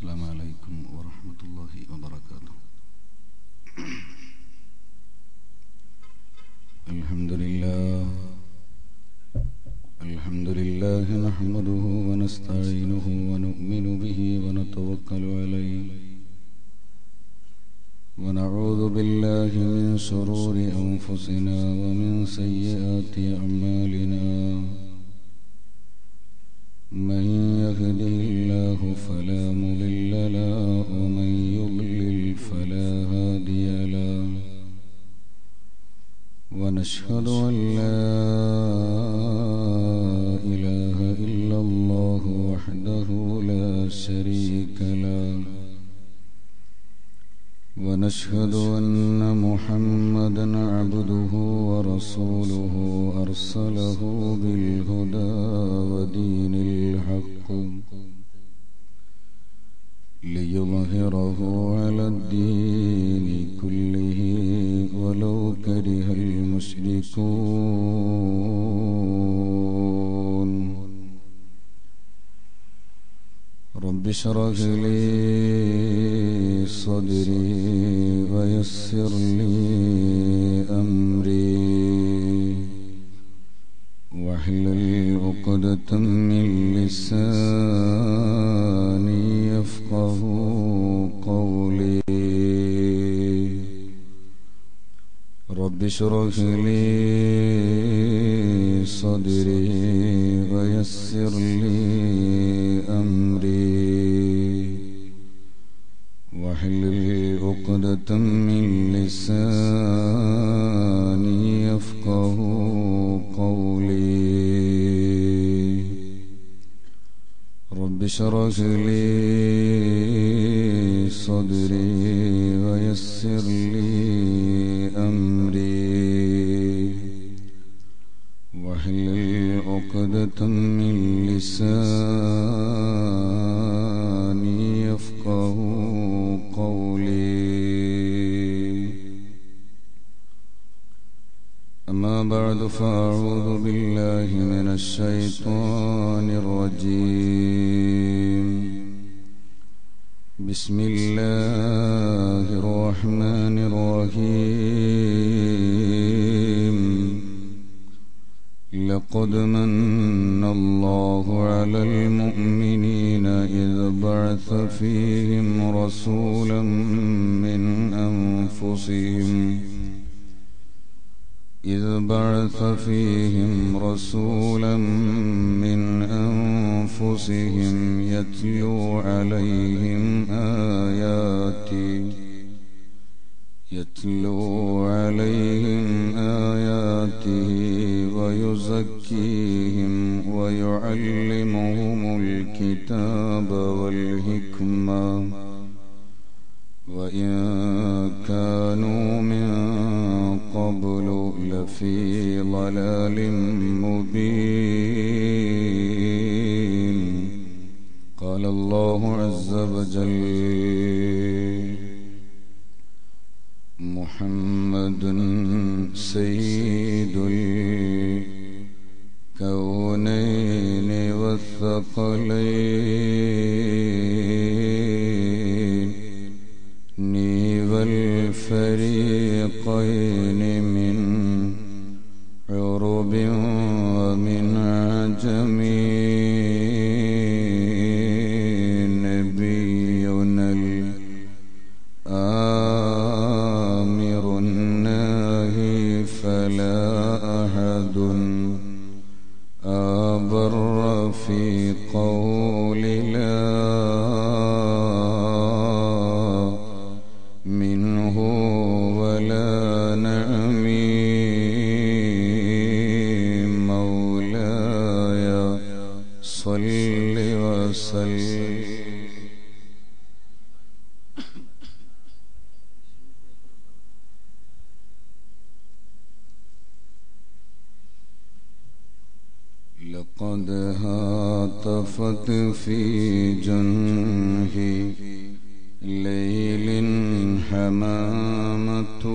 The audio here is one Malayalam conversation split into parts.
السلام عليكم ورحمة الله وبركاته الحمد لله الحمد لله نحمده ونستعينه ونؤمن به ونتوكل عليه ونعوذ بالله من شرور أنفسنا ومن سيئات أعمالنا من يهده الله فلا مضل له ومن يضلل فلا هادي له ونشهد أن لا إله إلا الله وحده لا شريك له ونشهد أن محمدا عبده ورسوله أرسله بالهدى ودين الحق ليظهره على الدين كله ولو كره المشركون رب اشرح لي صدري ويسر لي أمري واحلل عقدة من لساني يفقه قولي رب اشرح لي صدري ويسر لي أمري واحلل عقدة من لساني يفقه قولي رب اشرح لي صدري ويسر لي أمري واحلل عقدة من لساني يفقه قولي أما بعد فأعوذ بالله من الشيطان الرجيم بسم الله الرحمن الرحيم لقد من الله على المؤمنين إذ بعث فيهم رسولا من أنفسهم إذ بعث فيهم رسولا من أنفسهم يتلو عليهم آياتي يتلو عليهم آياته ويزكيهم ويعلمهم الكتاب والحكمة وإن كانوا من قبل لفي ضلال مبين قال الله عز وجل محمد سيد الكونين والثقلين ني والفريقين من عرب ومن عجم نبينا الآمر الناهي فلا أحد أبر في قول لا منه ولا نعمي مولاي صل وسلم لقد هاتفت في جنه ليل حمامة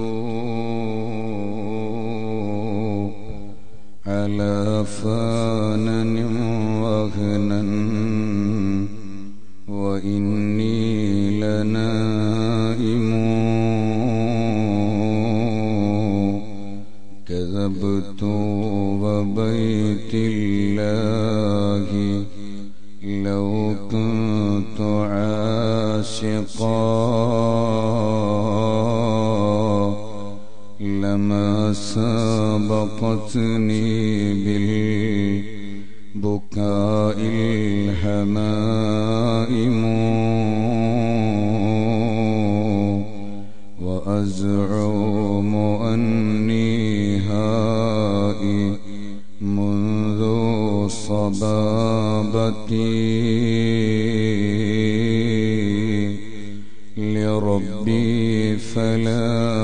على فانن وهنا وإني لنائم كذبت وبيت الله لو كنت عاشقا لما سبقتني بالبكاء الهمائم وأزعم أني هائي منذ صبابتي لربي فلا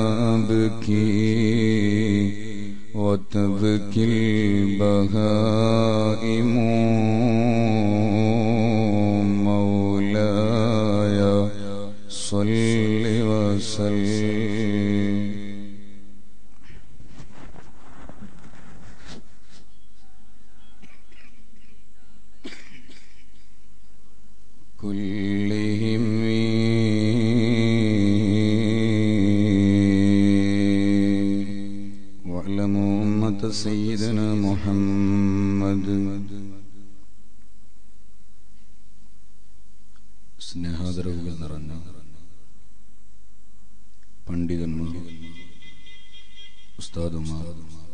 أبكي وتبكي البهائم مولاي صل وسلم كلهم واعلموا أمة سيدنا محمد സ്നേഹാദരവുകൾ നിറഞ്ഞ പണ്ഡിതന്മാർ ഉസ്താദുമാർ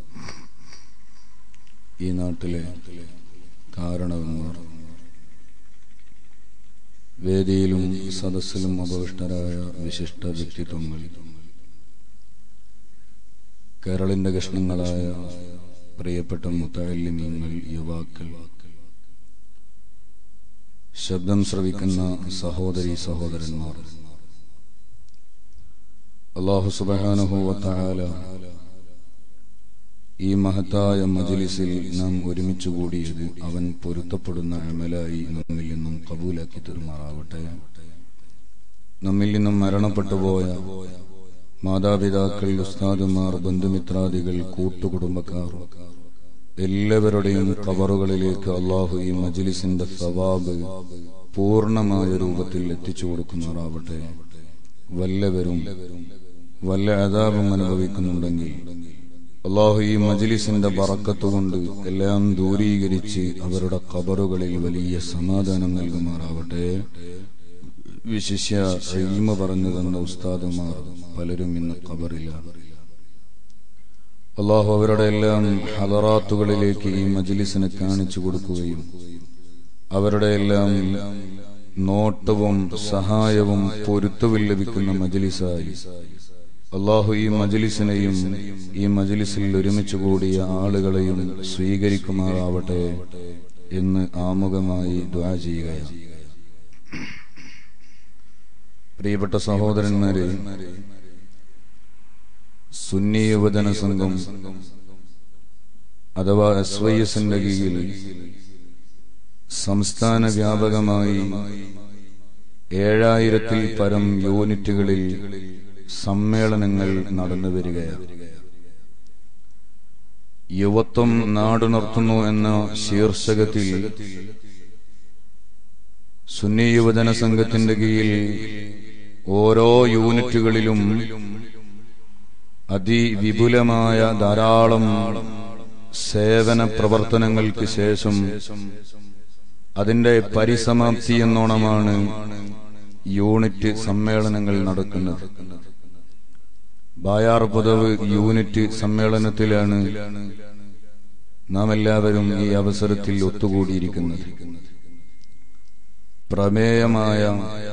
ഈ നാട്ടിലെ കാരണവന്മാർ വേദിയിലും സദസ്സിലും അപവിഷ്ടരായ വിശിഷ്ട വ്യക്തിത്വങ്ങൾ കേരളിന്റെ കഷ്ണങ്ങളായ പ്രിയപ്പെട്ട മുത്തല്ലിമീങ്ങൾ യുവാക്കൾ ശബ്ദം ശ്രവിക്കുന്ന സഹോദരി സഹോദരന്മാർ അള്ളാഹു സുബാനുഹൂവത്തായാല ഈ മഹത്തായ മജലിസിൽ നാം ഒരുമിച്ച് കൂടിയത് അവൻ പൊരുത്തപ്പെടുന്ന അമലായി നമ്മിൽ നിന്നും കബൂലാക്കി തെരുമാറാവട്ടെ നമ്മിൽ നിന്നും മരണപ്പെട്ടു പോയ മാതാപിതാക്കൾ ഉസ്താദുമാർ ബന്ധുമിത്രാദികൾ കൂട്ടുകുടുംബക്കാർ എല്ലാവരുടെയും കവറുകളിലേക്ക് അള്ളാഹു ഈ മജലിസിന്റെ സവാബ് പൂർണ്ണമായ രൂപത്തിൽ എത്തിച്ചു കൊടുക്കുമാറാവട്ടെ വല്ലവരും വല്ല അതാപം അനുഭവിക്കുന്നുണ്ടെങ്കിൽ അള്ളാഹു ഈ മജ്ലിസിന്റെ ബറക്കത്ത് കൊണ്ട് എല്ലാം ദൂരീകരിച്ച് അവരുടെ കബറുകളിൽ വലിയ സമാധാനം നൽകുമാറാവട്ടെ വിശിഷ്യ ഇൽമ പറഞ്ഞു തന്ന ഉസ്താദുമാർ പലരും ഇന്ന് കബറിലാണ് അള്ളാഹു അവരുടെ എല്ലാം ഹലറാത്തുകളിലേക്ക് ഈ മജ്ലിസിനെ കാണിച്ചു കൊടുക്കുകയും അവരുടെ എല്ലാം നോട്ടവും സഹായവും പൊരുത്തവും ലഭിക്കുന്ന മജ്ലിസായി അള്ളാഹു ഈ മജ്ലിസിനെയും ഈ മജ്ലിസിൽ ഒരുമിച്ച് കൂടിയ ആളുകളെയും സ്വീകരിക്കുമാറാവട്ടെ എന്ന് ആമുഖമായി ദ്വാ ചെയ്യുകയാണ് പ്രിയപ്പെട്ട സഹോദരന്മാരെ സുന്നി യുവജന സംഘം അഥവാ എസ് വൈ എസിന്റെ കീഴിൽ സംസ്ഥാന വ്യാപകമായി ഏഴായിരത്തിൽ പരം യൂണിറ്റുകളിൽ സമ്മേളനങ്ങൾ നടന്നു വരികയാണ് യുവത്വം നാടുണർത്തുന്നു എന്ന ശീർഷകത്തിൽ സുന്നി യുവജന സംഘത്തിന്റെ കീഴിൽ ഓരോ യൂണിറ്റുകളിലും അതിവിപുലമായ ധാരാളം സേവന പ്രവർത്തനങ്ങൾക്ക് ശേഷം അതിന്റെ പരിസമാപ്തി എന്നോണമാണ് യൂണിറ്റ് സമ്മേളനങ്ങൾ നടക്കുന്നത് ബായാർ പദവ് യൂണിറ്റ് സമ്മേളനത്തിലാണ് നാം എല്ലാവരും ഈ അവസരത്തിൽ ഒത്തുകൂടിയിരിക്കുന്നത് പ്രമേയമായ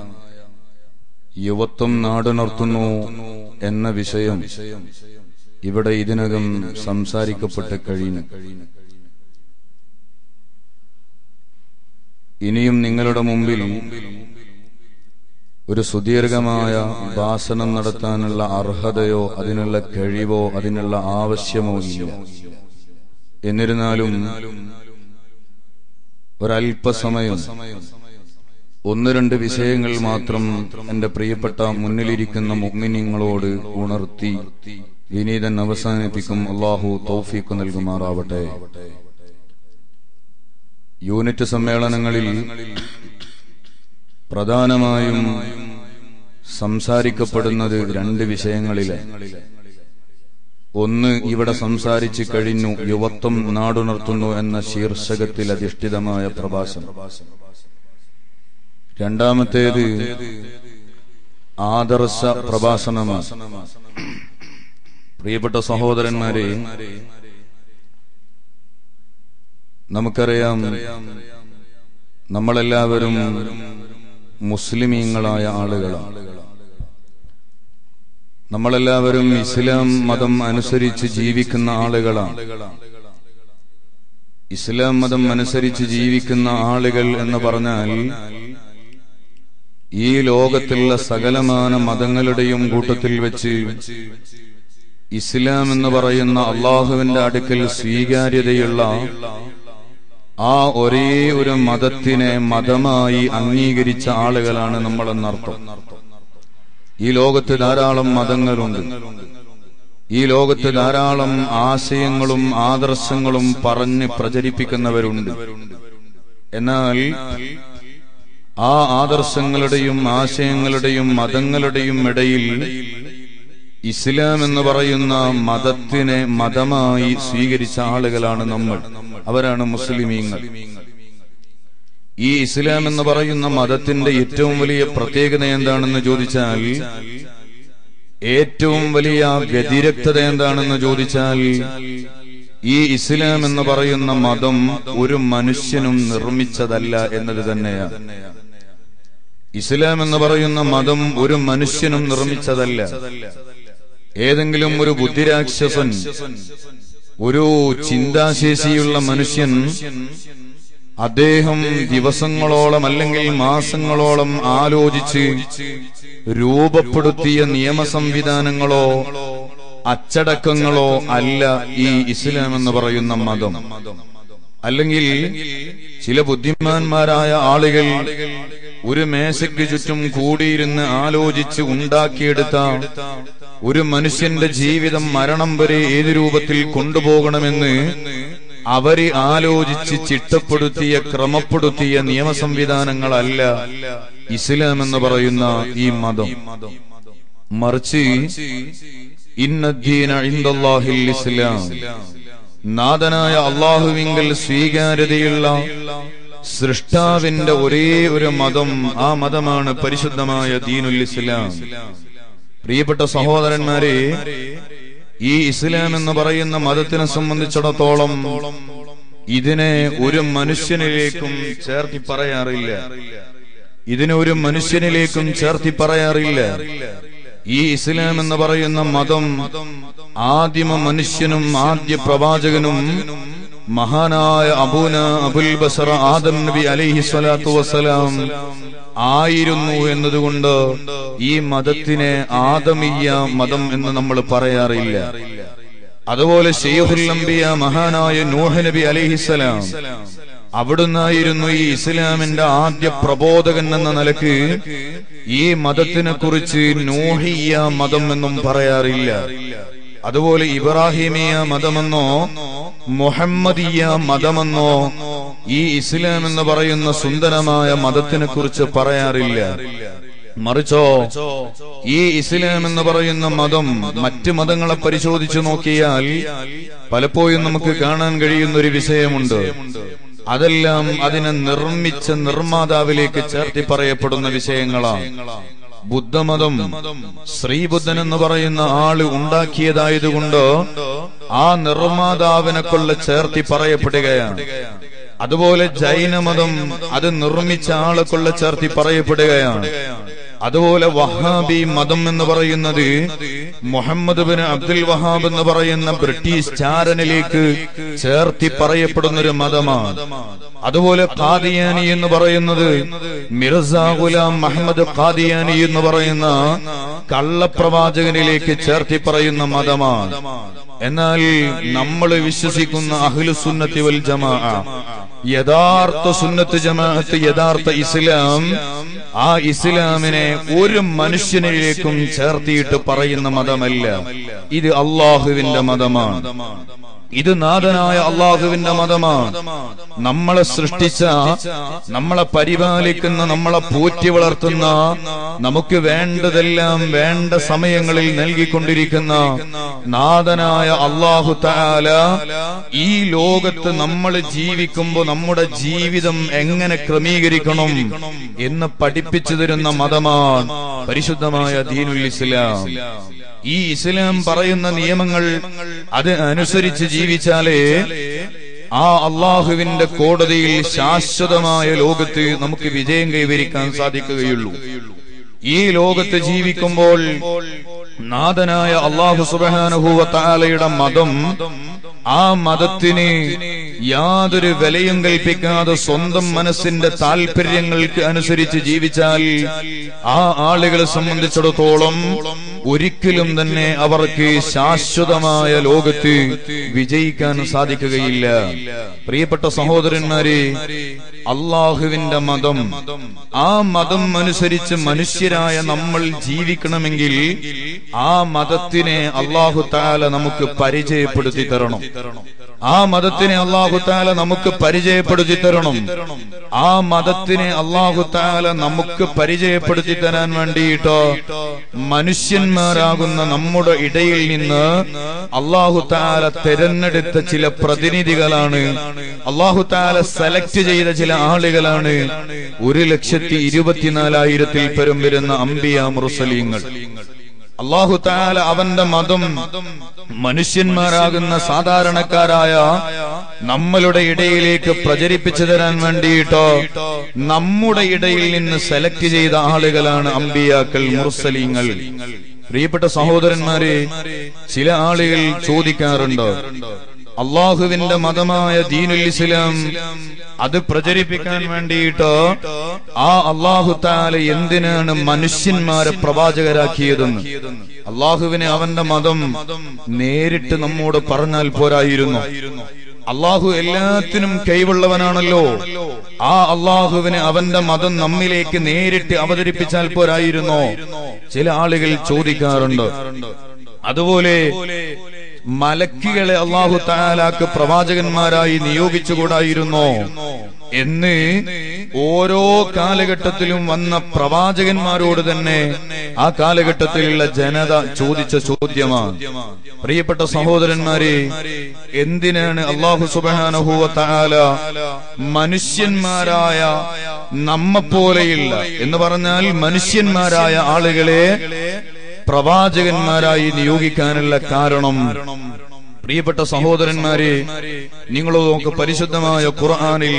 യുവത്വം നാടുണർത്തുന്നു എന്ന വിഷയം ഇവിടെ ഇതിനകം സംസാരിക്കപ്പെട്ട് കഴിഞ്ഞു ഇനിയും നിങ്ങളുടെ മുമ്പിൽ ഒരു സുദീർഘമായ ഭാഷണം നടത്താനുള്ള അർഹതയോ അതിനുള്ള കഴിവോ അതിനുള്ള ആവശ്യമോ ഇല്ല എന്നിരുന്നാലും ഒരല്പസമയം ഒന്ന് രണ്ട് വിഷയങ്ങൾ മാത്രം എന്റെ പ്രിയപ്പെട്ട മുന്നിലിരിക്കുന്ന മുഗ്മിനിങ്ങളോട് ഉണർത്തി വിനീതൻ അവസാനിപ്പിക്കും അള്ളാഹു തൗഫീഖ് നൽകുമാറാവട്ടെ യൂണിറ്റ് സമ്മേളനങ്ങളിൽ പ്രധാനമായും സംസാരിക്കപ്പെടുന്നത് രണ്ട് വിഷയങ്ങളിലെ ഒന്ന് ഇവിടെ സംസാരിച്ചു കഴിഞ്ഞു യുവത്വം നാടുണർത്തുന്നു എന്ന ശീർഷകത്തിൽ അധിഷ്ഠിതമായ പ്രഭാഷണം രണ്ടാമത്തേത് ആദർശ പ്രഭാഷണമാണ് പ്രിയപ്പെട്ട സഹോദരന്മാരെ നമുക്കറിയാം നമ്മളെല്ലാവരും മുസ്ലിമീങ്ങളായ ആളുകളാണ് നമ്മളെല്ലാവരും ഇസ്ലാം മതം അനുസരിച്ച് ജീവിക്കുന്ന ആളുകളാണ് ഇസ്ലാം മതം അനുസരിച്ച് ജീവിക്കുന്ന ആളുകൾ എന്ന് പറഞ്ഞാൽ ഈ ലോകത്തുള്ള സകലമാന മതങ്ങളുടെയും കൂട്ടത്തിൽ വെച്ച് ഇസ്ലാം എന്ന് പറയുന്ന അള്ളാഹുവിന്റെ അടുക്കൽ സ്വീകാര്യതയുള്ള ആ ഒരേ ഒരു മതത്തിനെ മതമായി അംഗീകരിച്ച ആളുകളാണ് നമ്മളെന്നർത്ഥം ഈ ലോകത്ത് ധാരാളം മതങ്ങളുണ്ട് ഈ ലോകത്ത് ധാരാളം ആശയങ്ങളും ആദർശങ്ങളും പറഞ്ഞ് പ്രചരിപ്പിക്കുന്നവരുണ്ട് എന്നാൽ ആ ആദർശങ്ങളുടെയും ആശയങ്ങളുടെയും മതങ്ങളുടെയും ഇടയിൽ ഇസ്ലാം എന്ന് പറയുന്ന മതത്തിനെ മതമായി സ്വീകരിച്ച ആളുകളാണ് നമ്മൾ അവരാണ് മുസ്ലിമീങ്ങൾ ഈ ഇസ്ലാം എന്ന് പറയുന്ന മതത്തിന്റെ ഏറ്റവും വലിയ പ്രത്യേകത എന്താണെന്ന് ചോദിച്ചാൽ ഏറ്റവും വലിയ വ്യതിരക്തത എന്താണെന്ന് ചോദിച്ചാൽ ഈ ഇസ്ലാം എന്ന് പറയുന്ന മതം ഒരു മനുഷ്യനും നിർമ്മിച്ചതല്ല എന്നത് തന്നെയാണ് ഇസ്ലാം എന്ന് പറയുന്ന മതം ഒരു മനുഷ്യനും നിർമ്മിച്ചതല്ല ഏതെങ്കിലും ഒരു ബുദ്ധിരാക്ഷസൻ ഒരു ചിന്താശേഷിയുള്ള മനുഷ്യൻ അദ്ദേഹം ദിവസങ്ങളോളം അല്ലെങ്കിൽ മാസങ്ങളോളം ആലോചിച്ച് രൂപപ്പെടുത്തിയ നിയമ സംവിധാനങ്ങളോ അച്ചടക്കങ്ങളോ അല്ല ഈ ഇസ്ലാം എന്ന് പറയുന്ന മതം അല്ലെങ്കിൽ ചില ബുദ്ധിമാന്മാരായ ആളുകൾ ഒരു മേശയ്ക്ക് ചുറ്റും കൂടിയിരുന്ന് ആലോചിച്ച് ഉണ്ടാക്കിയെടുത്ത ഒരു മനുഷ്യന്റെ ജീവിതം മരണം വരെ ഏത് രൂപത്തിൽ കൊണ്ടുപോകണമെന്ന് അവര് ആലോചിച്ച് ചിട്ടപ്പെടുത്തിയ ക്രമപ്പെടുത്തിയ നിയമ സംവിധാനങ്ങളല്ല ഇസ്ലാം എന്ന് പറയുന്ന ഈ മതം മറിച്ച് ഇന്നദ്ദീന ഇന്ദല്ലാഹിൽ ഇസ്ലാം നാഥനായ അള്ളാഹുവിങ്കൽ സ്വീകാര്യതയുള്ള സൃഷ്ടാവിന്റെ ഒരേ ഒരു മതം ആ മതമാണ് പരിശുദ്ധമായ ദീനുൽ ഇസ്ലാം പ്രിയപ്പെട്ട സഹോദരന്മാരെ ഈ ഇസ്ലാം എന്ന് പറയുന്ന മതത്തിനെ സംബന്ധിച്ചിടത്തോളം ഇതിനെ ഒരു മനുഷ്യനിലേക്കും ചേർത്തി പറയാറില്ല ഇതിനെ ഒരു മനുഷ്യനിലേക്കും ചേർത്തി പറയാറില്ല ഈ ഇസ്ലാം എന്ന് പറയുന്ന മതം ആദിമ മനുഷ്യനും ആദ്യ പ്രവാചകനും മഹാനായ അബൂന അബുൽ ബസറ ആദം നബി അലൈഹി സ്വലാത്തു വസ്സലാം ആയിരുന്നു എന്നതുകൊണ്ട് ഈ മതത്തിനെ ആദമീയ മതം എന്ന് നമ്മൾ പറയാറില്ല അതുപോലെ ഷെയ്ഖുൽ അംബിയ മഹാനായ നൂഹ് നബി അലൈഹിസ്സലാം അവിടുന്നായിരുന്നു ഈ ഇസ്ലാമിന്റെ ആദ്യ പ്രബോധകൻ എന്ന നിലക്ക് ഈ മതത്തിനെ കുറിച്ച് നൂഹിയ മതം എന്നും പറയാറില്ല അതുപോലെ ഇബ്രാഹിമിയ മതമെന്നോ മുഹമ്മദീയ മതമെന്നോ ഈ ഇസ്ലാം എന്ന് പറയുന്ന സുന്ദരമായ മതത്തിനെ കുറിച്ച് പറയാറില്ല മറിച്ചോ ഈ ഇസ്ലാം എന്ന് പറയുന്ന മതം മറ്റ് മതങ്ങളെ പരിശോധിച്ചു നോക്കിയാൽ പലപ്പോഴും നമുക്ക് കാണാൻ കഴിയുന്ന ഒരു വിഷയമുണ്ട് അതെല്ലാം അതിനെ നിർമ്മിച്ച നിർമ്മാതാവിലേക്ക് ചേർത്തി പറയപ്പെടുന്ന വിഷയങ്ങളാണ് ബുദ്ധമതം ശ്രീബുദ്ധൻ എന്ന് പറയുന്ന ആള് ഉണ്ടാക്കിയതായതുകൊണ്ട് ആ നിർമ്മാതാവിനെ കൊള്ള ചേർത്തി പറയപ്പെടുകയാണ് അതുപോലെ ജൈനമതം അത് നിർമ്മിച്ച ആളെ കൊള്ള ചേർത്തി പറയപ്പെടുകയാണ് അതുപോലെ വഹാബി മതം എന്ന് പറയുന്നത് മുഹമ്മദ് ബിൻ അബ്ദുൽ വഹാബ് എന്ന് പറയുന്ന ബ്രിട്ടീഷ് ചാരനിലേക്ക് ചേർത്തി പറയപ്പെടുന്ന ഒരു മതമാണ് അതുപോലെ ഖാദിയാനി എന്ന് പറയുന്നത് മിർസ ഗുലാം മുഹമ്മദ് ഖാദിയാനി എന്ന് പറയുന്ന കള്ളപ്രവാചകനിലേക്ക് ചേർത്തി പറയുന്ന മതമാണ് എന്നാൽ നമ്മൾ വിശ്വസിക്കുന്ന അഹ്ലുസുന്നത്തി വൽ ജമാ യഥാർത്ഥ സുന്നത്ത് ജമാഅത്ത് യഥാർത്ഥ ഇസ്ലാം ആ ഇസ്ലാമിനെ ഒരു മനുഷ്യനിലേക്കും ചേർത്തിയിട്ട് പറയുന്ന മതമല്ല ഇത് അള്ളാഹുവിന്റെ മതമാണ് ഇത് നാഥനായ അള്ളാഹുവിന്റെ മതമാണ് നമ്മളെ സൃഷ്ടിച്ച നമ്മളെ പരിപാലിക്കുന്ന നമ്മളെ പോറ്റി വളർത്തുന്ന നമുക്ക് വേണ്ടതെല്ലാം വേണ്ട സമയങ്ങളിൽ നൽകിക്കൊണ്ടിരിക്കുന്ന നാഥനായ അള്ളാഹു താല ഈ ലോകത്ത് നമ്മൾ ജീവിക്കുമ്പോൾ നമ്മുടെ ജീവിതം എങ്ങനെ ക്രമീകരിക്കണം എന്ന് പഠിപ്പിച്ചു തരുന്ന മതമാണ് പരിശുദ്ധമായ ദീനുൽ ഇസ്ലാം ഈ ഇസ്ലാം പറയുന്ന നിയമങ്ങൾ അത് അനുസരിച്ച് ജീവിച്ചാലേ ആ അള്ളാഹുവിന്റെ കോടതിയിൽ ശാശ്വതമായ ലോകത്ത് നമുക്ക് വിജയം കൈവരിക്കാൻ സാധിക്കുകയുള്ളൂ ഈ ലോകത്ത് ജീവിക്കുമ്പോൾ നാഥനായ അള്ളാഹു സുബാനുഭൂവ താലയുടെ മതം ആ മതത്തിന് യാതൊരു വിലയും കൽപ്പിക്കാതെ സ്വന്തം മനസ്സിന്റെ താല്പര്യങ്ങൾക്ക് അനുസരിച്ച് ജീവിച്ചാൽ ആ ആളുകളെ സംബന്ധിച്ചിടത്തോളം ഒരിക്കലും തന്നെ അവർക്ക് ശാശ്വതമായ ലോകത്ത് വിജയിക്കാൻ സാധിക്കുകയില്ല പ്രിയപ്പെട്ട സഹോദരന്മാരെ അള്ളാഹുവിന്റെ മതം ആ മതം അനുസരിച്ച് മനുഷ്യരായ നമ്മൾ ജീവിക്കണമെങ്കിൽ ആ മതത്തിനെ അള്ളാഹു താല നമുക്ക് പരിചയപ്പെടുത്തി തരണം ആ മതത്തിനെ അള്ളാഹു താല നമുക്ക് പരിചയപ്പെടുത്തി തരണം ആ മതത്തിനെ അള്ളാഹു താല നമുക്ക് പരിചയപ്പെടുത്തി തരാൻ വേണ്ടിയിട്ട് മനുഷ്യന്മാരാകുന്ന നമ്മുടെ ഇടയിൽ നിന്ന് അള്ളാഹു താല തിരഞ്ഞെടുത്ത ചില പ്രതിനിധികളാണ് അള്ളാഹു താല സെലക്ട് ചെയ്ത ചില ആളുകളാണ് ഒരു ലക്ഷത്തി ഇരുപത്തിനാലായിരത്തിൽ പരം വരുന്ന അംബിയ മുറുസലീങ്ങൾ അള്ളാഹു താല അവന്റെ മതം മനുഷ്യന്മാരാകുന്ന സാധാരണക്കാരായ നമ്മളുടെ ഇടയിലേക്ക് പ്രചരിപ്പിച്ചു തരാൻ വേണ്ടിയിട്ട് നമ്മുടെ ഇടയിൽ നിന്ന് സെലക്ട് ചെയ്ത ആളുകളാണ് അമ്പിയാക്കൾ മുർസലീങ്ങൾ പ്രിയപ്പെട്ട സഹോദരന്മാരെ ചില ആളുകൾ ചോദിക്കാറുണ്ട് അള്ളാഹുവിന്റെ മതമായ ദീനുൽ ഇസ്ലാം അത് പ്രചരിപ്പിക്കാൻ വേണ്ടിയിട്ട് ആ അള്ളാഹു താല എന്തിനാണ് മനുഷ്യന്മാരെ പ്രവാചകരാക്കിയതെന്ന് അള്ളാഹുവിനെ അവന്റെ മതം നേരിട്ട് നമ്മോട് പറഞ്ഞാൽ പോരായിരുന്നു അള്ളാഹു എല്ലാത്തിനും കൈവുള്ളവനാണല്ലോ ആ അള്ളാഹുവിന് അവന്റെ മതം നമ്മിലേക്ക് നേരിട്ട് അവതരിപ്പിച്ചാൽ പോരായിരുന്നോ ചില ആളുകൾ ചോദിക്കാറുണ്ട് അതുപോലെ മലക്കുകളെ അള്ളാഹു താലാക്ക് പ്രവാചകന്മാരായി നിയോഗിച്ചുകൂടായിരുന്നോ എന്ന് ഓരോ കാലഘട്ടത്തിലും വന്ന പ്രവാചകന്മാരോട് തന്നെ ആ കാലഘട്ടത്തിലുള്ള ജനത ചോദിച്ച ചോദ്യമാണ് പ്രിയപ്പെട്ട സഹോദരന്മാരെ എന്തിനാണ് അള്ളാഹു സുബാനഹുവ താല മനുഷ്യന്മാരായ നമ്മെപ്പോലെയുള്ള എന്ന് പറഞ്ഞാൽ മനുഷ്യന്മാരായ ആളുകളെ പ്രവാചകന്മാരായി നിയോഗിക്കാനുള്ള കാരണം പ്രിയപ്പെട്ട സഹോദരന്മാരെ നിങ്ങൾ നോക്ക് പരിശുദ്ധമായ ഖുർആാനിൽ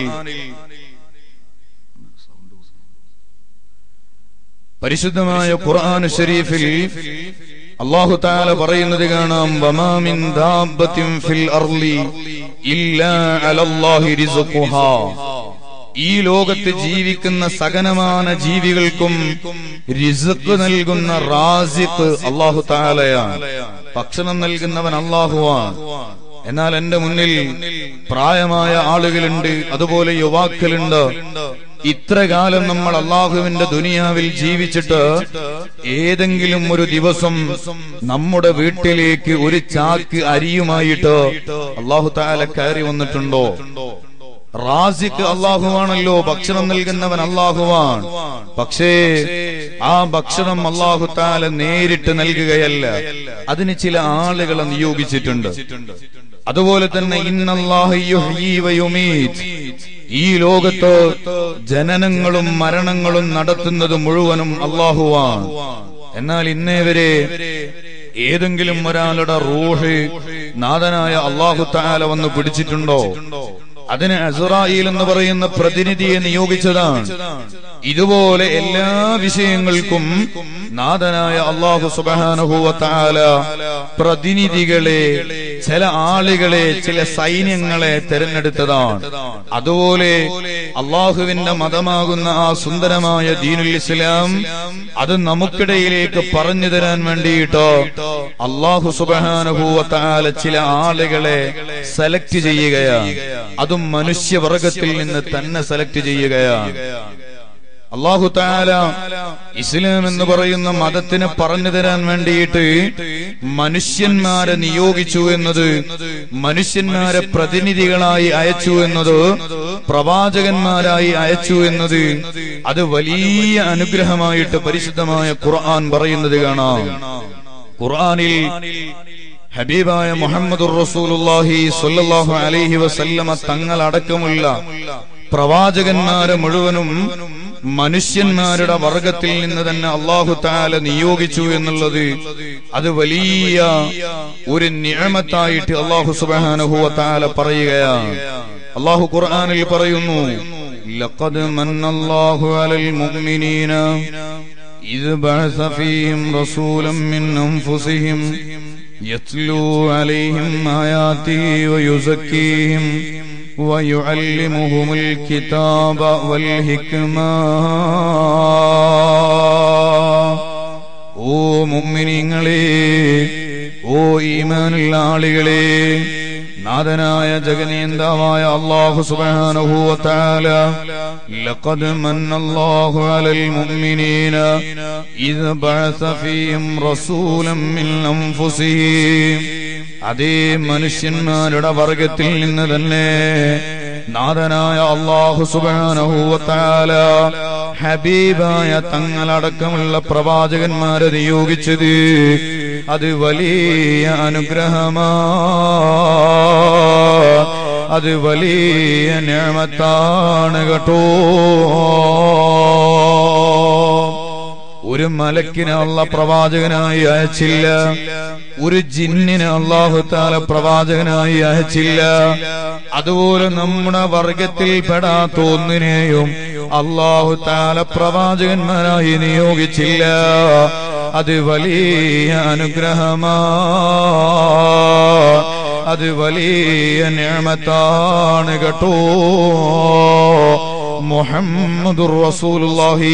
പരിശുദ്ധമായ ഖുർആൻ ഷരീഫിൽ അള്ളാഹു താല പറയുന്നത് കാണാം വമാമിൻ ദാബത്തിൻ ഫിൽ അർളി ഇല്ലാ അലല്ലാഹി റിസ്ഖുഹാ ഈ ലോകത്ത് ജീവിക്കുന്ന സകനമാന ജീവികൾക്കും റിസക്ക് നൽകുന്ന റാസിഖ് അള്ളാഹു താലയാണ് ഭക്ഷണം നൽകുന്നവൻ അള്ളാഹുവാണ് എന്നാൽ എന്റെ മുന്നിൽ പ്രായമായ ആളുകളുണ്ട് അതുപോലെ യുവാക്കളുണ്ട് ഇത്ര കാലം നമ്മൾ അള്ളാഹുവിന്റെ ദുനിയാവിൽ ജീവിച്ചിട്ട് ഏതെങ്കിലും ഒരു ദിവസം നമ്മുടെ വീട്ടിലേക്ക് ഒരു ചാക്ക് അരിയുമായിട്ട് അള്ളാഹു താല കയറി വന്നിട്ടുണ്ടോ റാസിക്ക് അള്ളാഹുവാണല്ലോ ഭക്ഷണം നൽകുന്നവൻ അള്ളാഹുവാൻ പക്ഷേ ആ ഭക്ഷണം അള്ളാഹു താല നേരിട്ട് നൽകുകയല്ല അതിന് ചില ആളുകളെ നിയോഗിച്ചിട്ടുണ്ട് അതുപോലെ തന്നെ ഇന്നല്ലാഹുമീത് ഈ ലോകത്ത് ജനനങ്ങളും മരണങ്ങളും നടത്തുന്നത് മുഴുവനും അള്ളാഹുവാൻ എന്നാൽ ഇന്നേ വരെ ഏതെങ്കിലും ഒരാളുടെ റൂഹ് നാഥനായ അള്ളാഹു താല വന്ന് പിടിച്ചിട്ടുണ്ടോ അതിന് അസുറായിൽ എന്ന് പറയുന്ന പ്രതിനിധിയെ നിയോഗിച്ചതാണ് ഇതുപോലെ എല്ലാ വിഷയങ്ങൾക്കും നാഥനായ അള്ളാഹു സുബാനുഭൂവത്താല പ്രതിനിധികളെ ചില ആളുകളെ ചില സൈന്യങ്ങളെ തെരഞ്ഞെടുത്തതാണ് അതുപോലെ അള്ളാഹുവിന്റെ മതമാകുന്ന ആ സുന്ദരമായ ദീനുൽ ഇസ്ലാം അത് നമുക്കിടയിലേക്ക് പറഞ്ഞു തരാൻ വേണ്ടിയിട്ട് അള്ളാഹു സുബാനുഭൂവത്താല ചില ആളുകളെ സെലക്ട് ചെയ്യുകയാണ് അതും മനുഷ്യവർഗത്തിൽ നിന്ന് തന്നെ സെലക്ട് ചെയ്യുകയാണ് അള്ളാഹു താല ഇസ്ലാം എന്ന് പറയുന്ന മതത്തിനെ പറഞ്ഞു തരാൻ വേണ്ടിയിട്ട് മനുഷ്യന്മാരെ നിയോഗിച്ചു എന്നത് മനുഷ്യന്മാരെ പ്രതിനിധികളായി അയച്ചു എന്നത് പ്രവാചകന്മാരായി അയച്ചു എന്നത് അത് വലിയ അനുഗ്രഹമായിട്ട് പരിശുദ്ധമായ ഖുർആൻ പറയുന്നത് കാണാം ഖുർആനിൽ ഹബീബായ മുഹമ്മദ് റസൂലുള്ളാഹി സ്വല്ലല്ലാഹു അലൈഹി വസല്ലമ തങ്ങളടക്കമുള്ള പ്രവാചകന്മാരെ മുഴുവനും മനുഷ്യന്മാരുടെ വർഗത്തിൽ നിന്ന് തന്നെ അള്ളാഹു താല നിയോഗിച്ചു എന്നുള്ളത് അത് വലിയ ഒരു നിയമത്തായിട്ട് അള്ളാഹു സുബാനഹുവ താല പറയുകയാണ് അള്ളാഹു ഖുർആനിൽ പറയുന്നു ലഖദ് മന്നല്ലാഹു അലൽ മുഅ്മിനീന إذ بعث فيهم رسولا من أنفسهم يتلو عليهم آياته ويزكيهم ويعلمهم الكتاب والحكمة ഓ മുമ്മിനിങ്ങളെ ഓ ഈമാനുള്ള ആളുകളെ നാഥനായ ജഗനേന്താവായ അള്ളാഹു സുബ്ഹാനഹു വ തആല ലഖദ് മന്നല്ലാഹു അലൽ മുഅ്മിനീന ഇദ് ബഅസ ഫീഹിം റസൂലൻ മിൻ അൻഫുസിഹിം അതേ മനുഷ്യന്മാരുടെ വർഗത്തിൽ നിന്ന് തന്നെ നാഥനായ അള്ളാഹു സുബ്ഹാനഹു വ തആല ഹബീബായ തങ്ങളടക്കമുള്ള പ്രവാചകന്മാരെ നിയോഗിച്ചത് അത് വലിയ അനുഗ്രഹമാ അത് വലിയ ഞാമത്താണ് കേട്ടോ ഒരു മലക്കിനെ അള്ള പ്രവാചകനായി അയച്ചില്ല ഒരു ജിന്നിനെ അള്ളാഹുത്താല പ്രവാചകനായി അയച്ചില്ല അതുപോലെ നമ്മുടെ വർഗത്തിൽ പെടാത്ത ഒന്നിനെയും അള്ളാഹു താല പ്രവാചകന്മാരായി നിയോഗിച്ചില്ല അത് വലിയ അനുഗ്രഹമാ അത് വലിയ ഞാമത്താണ് കേട്ടോ മുഹമ്മദുർ റസൂലുള്ളാഹി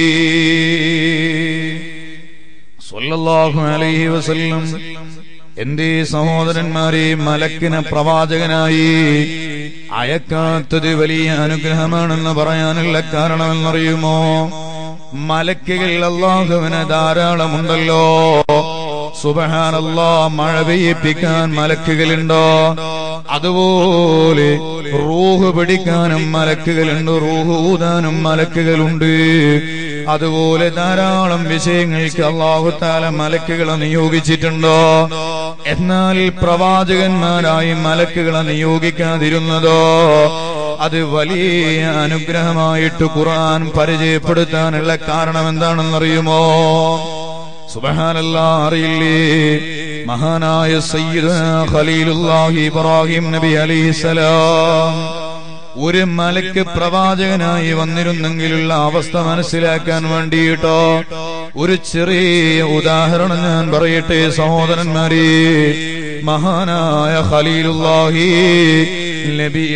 സ്വല്ലല്ലാഹു അലൈഹി വസല്ലം എന്തേ സഹോദരന്മാരെ മലക്കിനെ പ്രവാചകനായി അയക്കാത്തത് വലിയ അനുഗ്രഹമാണെന്ന് പറയാനുള്ള കാരണമെന്നറിയുമോ മലക്കുകൾ അള്ളാഹുവിന് ധാരാളമുണ്ടല്ലോ സുബഹാനല്ലാ മഴ പെയ്യിപ്പിക്കാൻ മലക്കുകളുണ്ടോ അതുപോലെ റൂഹ് പിടിക്കാനും മലക്കുകളുണ്ട് റൂഹ് ഊതാനും മലക്കുകളുണ്ട് അതുപോലെ ധാരാളം വിഷയങ്ങൾക്ക് അള്ളാഹുത്താല മലക്കുകളെ നിയോഗിച്ചിട്ടുണ്ടോ എന്നാൽ പ്രവാചകന്മാരായി മലക്കുകളെ നിയോഗിക്കാതിരുന്നതോ അത് വലിയ അനുഗ്രഹമായിട്ട് ഖുർആൻ പരിചയപ്പെടുത്താനുള്ള കാരണം എന്താണെന്നറിയുമോ സുബഹാനല്ല അറിയില്ലേ മഹാനായ സയ്യിദുന ഖലീലുല്ലാഹി ഇബ്രാഹിം നബി അലൈഹിസ്സലാം ഒരു മലക്ക് പ്രവാചകനായി വന്നിരുന്നെങ്കിലുള്ള അവസ്ഥ മനസ്സിലാക്കാൻ വേണ്ടിയിട്ടോ ഒരു ചെറിയ ഉദാഹരണം ഞാൻ പറയട്ടെ സഹോദരന്മാരെ മഹാനായ ഖലീലുല്ലാഹി നബി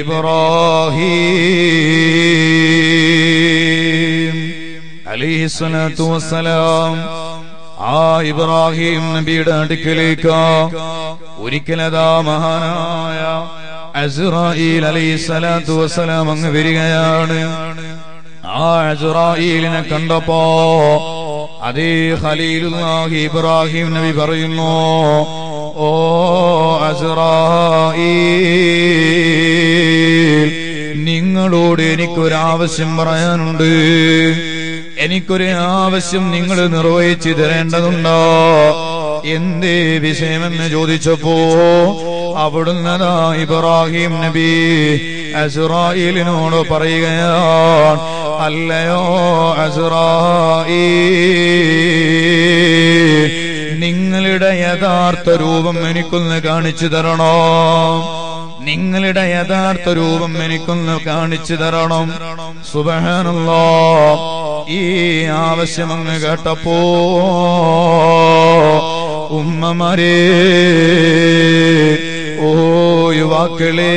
ഇബ്രാഹിം അലിഹിസ്വലാത്തു വസ്സലാം ആ ഇബ്രാഹിം നബിയുടെ അടുക്കലേക്ക് ഒരിക്കലതാ മഹാനായ അസുറായിൽ അലൈഹി സ്വലാത്തു വസ്സലാം അങ്ങ് വരികയാണ് ആ അസുറായിലിനെ കണ്ടപ്പോ അതേ ഖലീലുല്ലാഹി ഇബ്രാഹിം നബി പറയുന്നു ഓ അസുറായിൽ നിങ്ങളോട് എനിക്കൊരാവശ്യം പറയാനുണ്ട് എനിക്കൊരു ആവശ്യം നിങ്ങൾ നിർവഹിച്ചു തരേണ്ടതുണ്ടോ എന്തേ വിഷയമെന്ന് ചോദിച്ചപ്പോ അവിടുന്ന് ദാ ഇബ്രാഹിം നബി അസുറായിലിനോട് പറയുകയാണ് അല്ലയോ അസുറായി നിങ്ങളുടെ യഥാർത്ഥ രൂപം എനിക്കൊന്ന് കാണിച്ചു തരണോ നിങ്ങളുടെ യഥാർത്ഥ രൂപം എനിക്കൊന്ന് കാണിച്ചു തരണം സുബഹാനല്ലോ ഈ ആവശ്യമങ്ങ് കേട്ടപ്പോ ഉമ്മമാരേ ഓ യുവാക്കളേ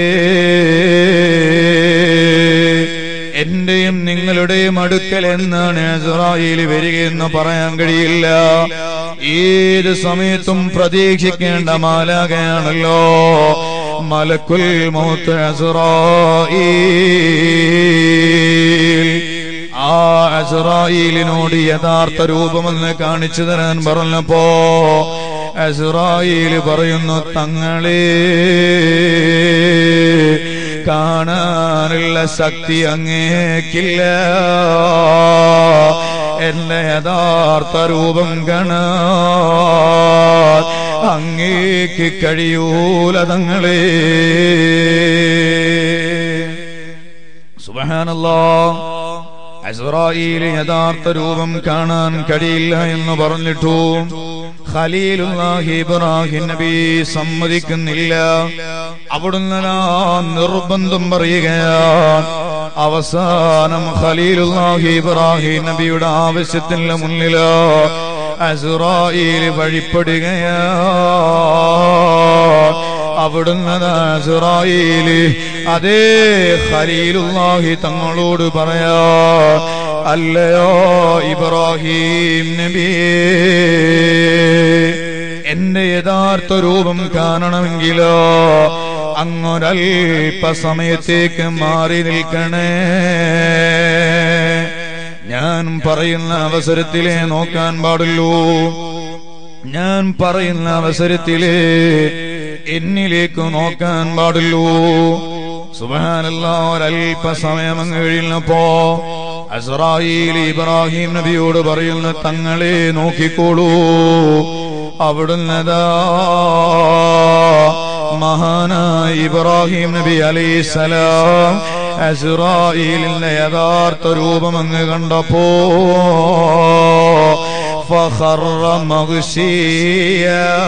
എന്റെയും നിങ്ങളുടെയും അടുക്കൽ എന്നാണ് ഇസ്രായേൽ വരികയെന്ന് പറയാൻ കഴിയില്ല ഏത് സമയത്തും പ്രതീക്ഷിക്കേണ്ട മാലാകയാണല്ലോ മലക്കുൽ മൗത്ത് അസുറായി ആ അസ്രായിലിനോട് യഥാർത്ഥ രൂപമെന്ന് കാണിച്ചു തരാൻ പറഞ്ഞപ്പോ അസ്രായിൽ പറയുന്നു തങ്ങളെ കാണാനുള്ള ശക്തി അങ്ങേക്കില്ല എന്റെ യഥാർത്ഥ രൂപം കാണാൻ അങ്ങേക്ക് കഴിയൂല തങ്ങളെ സുബഹാനല്ലാ അസ്രായേൽ യഥാർത്ഥ രൂപം കാണാൻ കഴിയില്ല എന്ന് പറഞ്ഞിട്ടു ഖലീലുല്ലാഹി ഇബ്രാഹിം നബി സമ്മതിക്കുന്നില്ല അവിടുന്ന് ആ നിർബന്ധം പറയുകയാണ് അവസാനം ഖലീലുല്ലാഹി ഇബ്രാഹിം നബിയുടെ ആവശ്യത്തിന് മുന്നിലോ അസുറായിൽ വഴിപ്പെടുകയാ അവിടുന്ന് അസുറായില് അതേ ഖലീലുല്ലാഹി തങ്ങളോട് പറയാ അല്ലയോ ഇബ്രാഹിം നബിയേ എന്റെ യഥാർത്ഥ രൂപം കാണണമെങ്കിലോ അങ്ങൊരൽപ്പ സമയത്തേക്ക് മാറി നിൽക്കണേ ഞാൻ പറയുന്ന അവസരത്തിലേ നോക്കാൻ പാടുള്ളൂ ഞാൻ പറയുന്ന അവസരത്തിലേ എന്നിലേക്ക് നോക്കാൻ പാടുള്ളൂ സുബാനല്ല ഒരൽപ്പ സമയം അങ്ങ് കഴിഞ്ഞപ്പോ അസ്രായിൽ ഇബ്രാഹിം നബിയോട് പറയുന്ന തങ്ങളെ നോക്കിക്കോളൂ അവിടുന്നതാ മഹാനായ ഇബ്രാഹിം നബി അലൈസലാം അസുറായിലിന്റെ യഥാർത്ഥ രൂപം അങ്ങ് കണ്ടപ്പോ ഫഖറ മഗ്ശിയ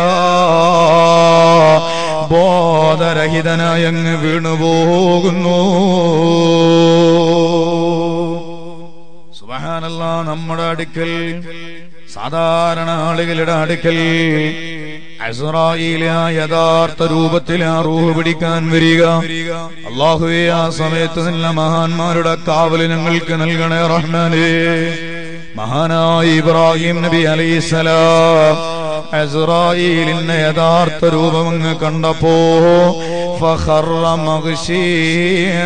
ബോധരഹിതനായി അങ്ങ് വീണുപോകുന്നു സുബഹാനല്ല നമ്മുടെ അടുക്കൽ സാധാരണ ആളുകളുടെ അടുക്കൽ അസുറായിലെ ആ യഥാർത്ഥ രൂപത്തിൽ ആ റൂഹ് പിടിക്കാൻ വരിക അള്ളാഹുവെ ആ സമയത്ത് നിന്ന മഹാന്മാരുടെ കാവല് ഞങ്ങൾക്ക് നൽകണേ റഹ്മാനേ മഹാനായ ഇബ്രാഹിം നബി അലൈസലാം അസുറായിലിന്റെ യഥാർത്ഥ രൂപം അങ്ങ് കണ്ടപ്പോ ഫഖറ മഗ്ശിയ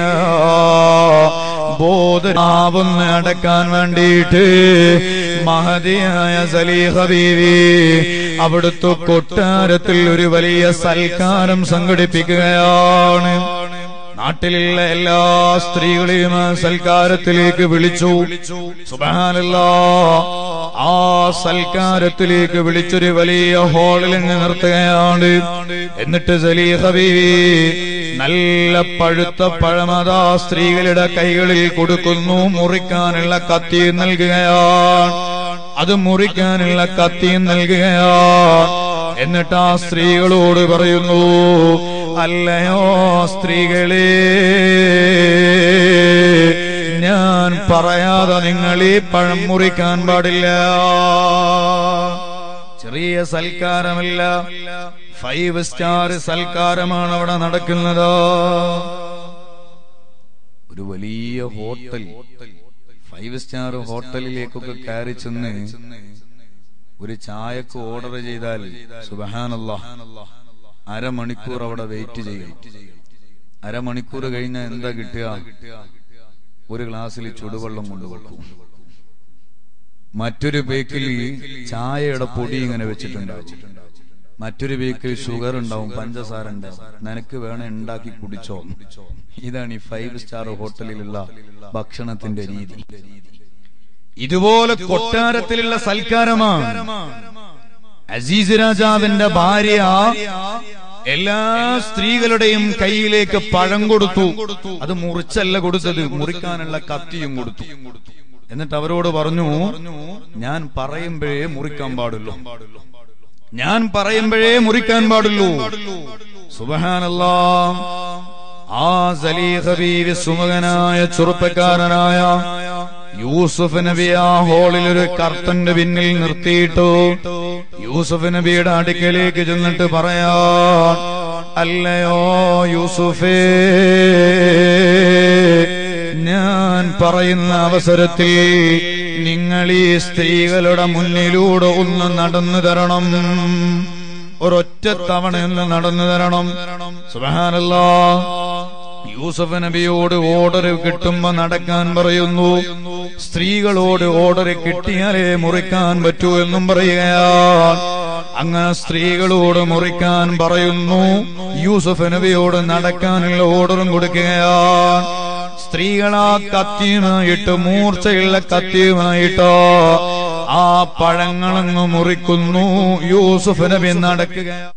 ബോധനാവുന്ന അടക്കാൻ വേണ്ടിയിട്ട് മഹതിയായ സലീഹ ബീവി അവിടുത്തെ കൊട്ടാരത്തിൽ ഒരു വലിയ സൽക്കാരം സംഘടിപ്പിക്കുകയാണ് നാട്ടിലുള്ള എല്ലാ സ്ത്രീകളെയും ആ സൽക്കാരത്തിലേക്ക് വിളിച്ചു സുബാനല്ല ആ സൽക്കാരത്തിലേക്ക് വിളിച്ചൊരു വലിയ ഹാളിൽ അങ്ങ് നിർത്തുകയാണ് എന്നിട്ട് സലീഹ ബീവി നല്ല പഴുത്ത പഴമതാ സ്ത്രീകളുടെ കൈകളിൽ കൊടുക്കുന്നു മുറിക്കാനുള്ള കത്തി നൽകുകയാണ് അത് മുറിക്കാനുള്ള കത്തിയും നൽകുകയാണ് എന്നിട്ട് ആ സ്ത്രീകളോട് പറയുന്നു അല്ലയോ സ്ത്രീകളെ ഞാൻ പറയാതെ നിങ്ങൾ ഈ പഴം മുറിക്കാൻ പാടില്ല ചെറിയ സൽക്കാരമല്ല ഫൈവ് സ്റ്റാർ സൽക്കാരമാണ് അവിടെ നടക്കുന്നത് ഒരു വലിയ ഹോട്ടൽ ഫൈവ് സ്റ്റാർ ഹോട്ടലിലേക്കൊക്കെ കയറി ചെന്ന് ഒരു ചായക്ക് ഓർഡർ ചെയ്താൽ സുബഹാനല്ല അരമണിക്കൂർ അവിടെ വെയിറ്റ് ചെയ്യും അരമണിക്കൂർ കഴിഞ്ഞാൽ എന്താ കിട്ടുക ഒരു ഗ്ലാസ്സിൽ ചുടുവെള്ളം കൊണ്ടുവെക്കും മറ്റൊരു ബേക്കിൽ ചായയുടെ പൊടി ഇങ്ങനെ വെച്ചിട്ടുണ്ടാവും മറ്റൊരു ബേക്കിൽ ഷുഗർ ഉണ്ടാവും പഞ്ചസാര ഉണ്ടാവും നിനക്ക് വേണം ഉണ്ടാക്കി കുടിച്ചോ ഇതാണ് ഈ ഫൈവ് സ്റ്റാർ ഹോട്ടലിലുള്ള ഭക്ഷണത്തിന്റെ രീതി ഇതുപോലെ കൊട്ടാരത്തിലുള്ള സൽക്കാരമാണ് അസീസ് രാജാവിന്റെ ഭാര്യ എല്ലാ സ്ത്രീകളുടെയും കയ്യിലേക്ക് പഴം കൊടുത്തു അത് മുറിച്ചല്ല കൊടുത്തത് മുറിക്കാനുള്ള കത്തിയും കൊടുത്തു എന്നിട്ട് അവരോട് പറഞ്ഞു ഞാൻ പറയുമ്പോഴേ മുറിക്കാൻ പാടുള്ളൂ ഞാൻ പറയുമ്പോഴേ മുറിക്കാൻ പാടുള്ളൂ സുബഹാനല്ലാ ആ സലീഹ ബീവി സുമുഖനായ ചെറുപ്പക്കാരനായ യൂസുഫ് നബി ആ ഹോളിൽ ഒരു കർത്തന്റെ പിന്നിൽ നിർത്തിയിട്ടു യൂസുഫ് നബിയുടെ അടുക്കലേക്ക് ചെന്നിട്ട് പറയാ അല്ലയോ യൂസുഫേ ഞാൻ പറയുന്ന അവസരത്തിൽ നിങ്ങൾ ഈ സ്ത്രീകളുടെ മുന്നിലൂടെ ഒന്ന് നടന്നു തരണം ഒരൊറ്റ തവണ ഒന്ന് നടന്നു തരണം സുബഹാനല്ലോ യൂസഫ് നബിയോട് ഓർഡർ കിട്ടുമ്പോ നടക്കാൻ പറയുന്നു സ്ത്രീകളോട് ഓർഡർ കിട്ടിയാലേ മുറിക്കാൻ പറ്റൂ എന്നും പറയുകയാണ് അങ്ങനെ സ്ത്രീകളോട് മുറിക്കാൻ പറയുന്നു യൂസഫ് നബിയോട് നടക്കാനുള്ള ഓർഡറും കൊടുക്കുകയാണ് സ്ത്രീകളാ കത്തിയുമായിട്ട് മൂർച്ചയുള്ള കത്തിയുമായിട്ടോ ആ പഴങ്ങളങ്ങ് മുറിക്കുന്നു യൂസുഫ് നബി നടക്കുകയാണ്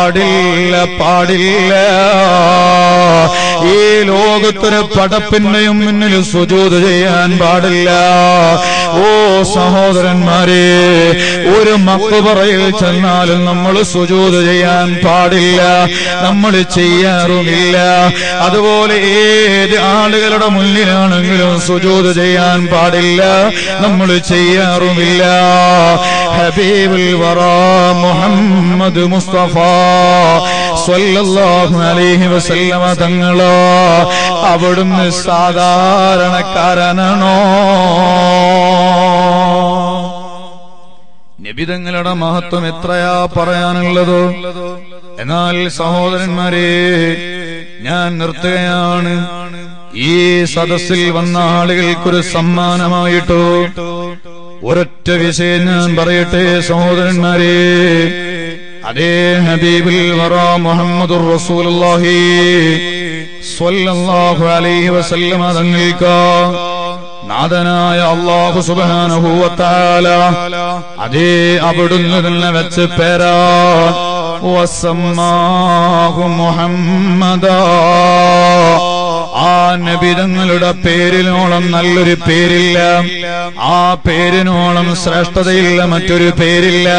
പാടില്ല പാടില്ല ഈ ലോകത്തൊരു പടപ്പിന്റെയും മുന്നിൽ സുജൂത് ചെയ്യാൻ പാടില്ല ഓ സഹോദരന്മാരെ ഒരു മക്കുപറയിൽ ചെന്നാലും നമ്മൾ സുജൂത് ചെയ്യാൻ പാടില്ല നമ്മൾ ചെയ്യാറുമില്ല അതുപോലെ ഏത് ആളുകളുടെ മുന്നിലാണെങ്കിലും സുജൂത് ചെയ്യാൻ പാടില്ല നമ്മൾ ചെയ്യാറുമില്ല ഹബീബുൽ വറ മുഹമ്മദ് മുസ്തഫ സ്വല്ലല്ലാഹു അലൈഹി വസല്ലമ തങ്ങളോ അവിടുന്ന് സാധാരണക്കാരനാണോ നിബിതങ്ങളുടെ മഹത്വം എത്രയാ പറയാനുള്ളത് എന്നാൽ സഹോദരന്മാരെ ഞാൻ നിർത്തുകയാണ് ഈ സദസ്സിൽ വന്ന ആളുകൾക്കൊരു സമ്മാനമായിട്ടോ ഒരൊറ്റ വിഷയം ഞാൻ പറയട്ടെ സഹോദരന്മാരെ അതേ ഹബീബിൽ വറ മുഹമ്മദുർ റസൂലുള്ളാഹി സ്വല്ലല്ലാഹു അലൈഹി വസല്ലമ തങ്ങൾക്ക് നാഥനായ അള്ളാഹു സുബ്ഹാനഹു വതആല അതേ അവിടുന്ന് തന്നെ വെച്ച് പേരാ വസമ്മാഹു മുഹമ്മദാ ആ നബിതങ്ങളുടെ പേരിനോളം നല്ലൊരു പേരില്ല ആ പേരിനോളം ശ്രേഷ്ഠതയില്ല മറ്റൊരു പേരില്ല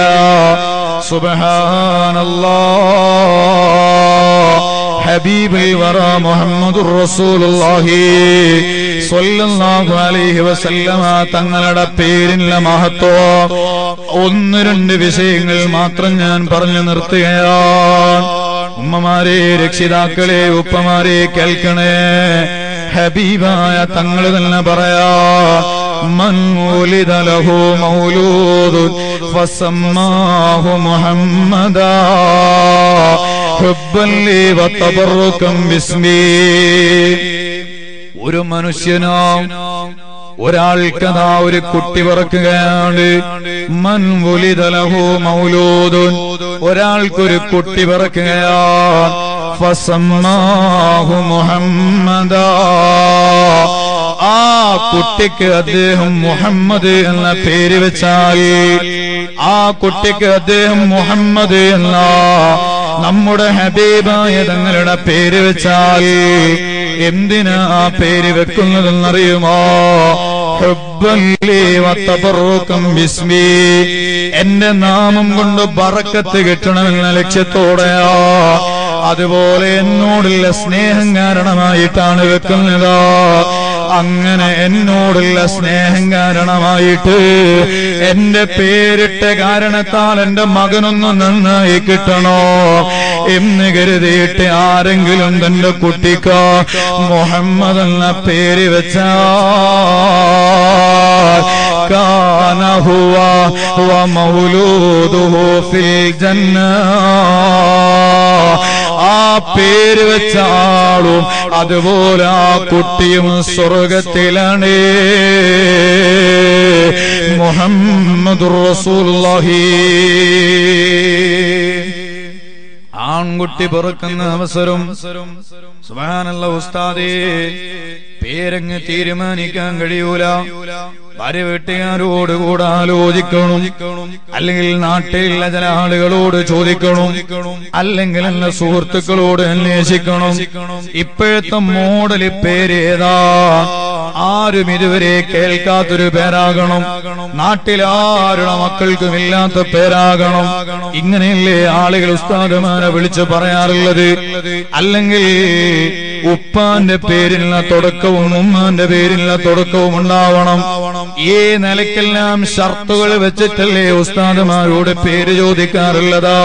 സുബഹാനല്ലാ ഹബീബിൽ വറ മുഹമ്മദുർ റസൂലുള്ളാഹി സ്വല്ലല്ലാഹു അലൈഹി വസല്ലമ തങ്ങളുടെ പേരിനുള്ള മഹത്വം ഒന്ന് രണ്ട് വിഷയങ്ങൾ മാത്രം ഞാൻ പറഞ്ഞു നിർത്തുകയാണ് ഉമ്മമാരെ രക്ഷിതാക്കളെ ഉപ്പമാരെ കേൾക്കണേ ഹബീബായ തങ്ങൾ തന്നെ പറയാ من ولد له مولود فسماه محمدا حبا لي وتبركا باسمي ഒരു മനുഷ്യനോ ഒരാൾക്കതാ ഒരു കുട്ടി പിറക്കുകയാണ് മൻ വുലിതലഹു മൗലൂദുൻ ഒരാൾക്കൊരു കുട്ടി പിറക്കുകയാണ് ഫസമ്മാഹു മുഹമ്മദാ ആ കുട്ടിക്ക് അദ്ദേഹം മുഹമ്മദ് എന്ന പേര് വെച്ചാൽ ആ കുട്ടിക്ക് അദ്ദേഹം മുഹമ്മദ് എന്ന നമ്മുടെ ഹബീബായ തങ്ങളുടെ പേര് വെച്ചാൽ എന്തിനാ ആ പേര് വെക്കുന്നതെന്നറിയുമോ ഹുബ്ബല്ലി വത്തബറുക്കം ബിസ്മി എന്റെ നാമം കൊണ്ട് ബറക്കത്ത് കിട്ടണമെന്ന ലക്ഷ്യത്തോടെയാ അതുപോലെ എന്നോടുള്ള സ്നേഹം കാരണമായിട്ടാണ് വെക്കുന്നത് അങ്ങനെ എന്നോടുള്ള സ്നേഹം കാരണമായിട്ട് എന്റെ പേരിട്ട കാരണത്താൽ എന്റെ മകനൊന്ന് നന്നായി കിട്ടണോ എന്ന് കരുതിയിട്ട് ആരെങ്കിലും തന്റെ കുട്ടിക്ക് മുഹമ്മദ് എന്ന പേര് വെച്ചാ كان هو ومولوده في الجنة ആ പേര് വെച്ച ആളും അതുപോലെ ആ കുട്ടിയും സ്വർഗത്തിലാണ് മുഹമ്മദ് റസൂലുള്ളാഹി ആൺകുട്ടി പിറക്കുന്ന അവസരം സുബാനുള്ള ഉസ്താദേ പേരങ്ങ് തീരുമാനിക്കാൻ കഴിയൂല ഭാര്യ വീട്ടുകാരോട് കൂടെ ആലോചിക്കണം അല്ലെങ്കിൽ നാട്ടിലുള്ള ചില ആളുകളോട് ചോദിക്കണം അല്ലെങ്കിൽ എന്റെ സുഹൃത്തുക്കളോട് അന്വേഷിക്കണം ഇപ്പോഴത്തെ മോഡൽ പേര് ഏതാ ആരും ഇതുവരെ കേൾക്കാത്തൊരു പേരാകണം നാട്ടിൽ ആരുടെ മക്കൾക്കും ഇല്ലാത്ത പേരാകണം ഇങ്ങനെയല്ലേ ആളുകൾ ഉസ്താദുമാരെ വിളിച്ച് പറയാറുള്ളത് അല്ലെങ്കിൽ ഉപ്പാന്റെ പേരിലുള്ള തുടക്കവും ഉമ്മാന്റെ പേരിലുള്ള തുടക്കവും ഉണ്ടാവണം ഈ നിലയ്ക്കെല്ലാം ഷർത്തുകൾ വെച്ചിട്ടല്ലേ ഉസ്താദുമാരോട് പേര് ചോദിക്കാറുള്ളതാ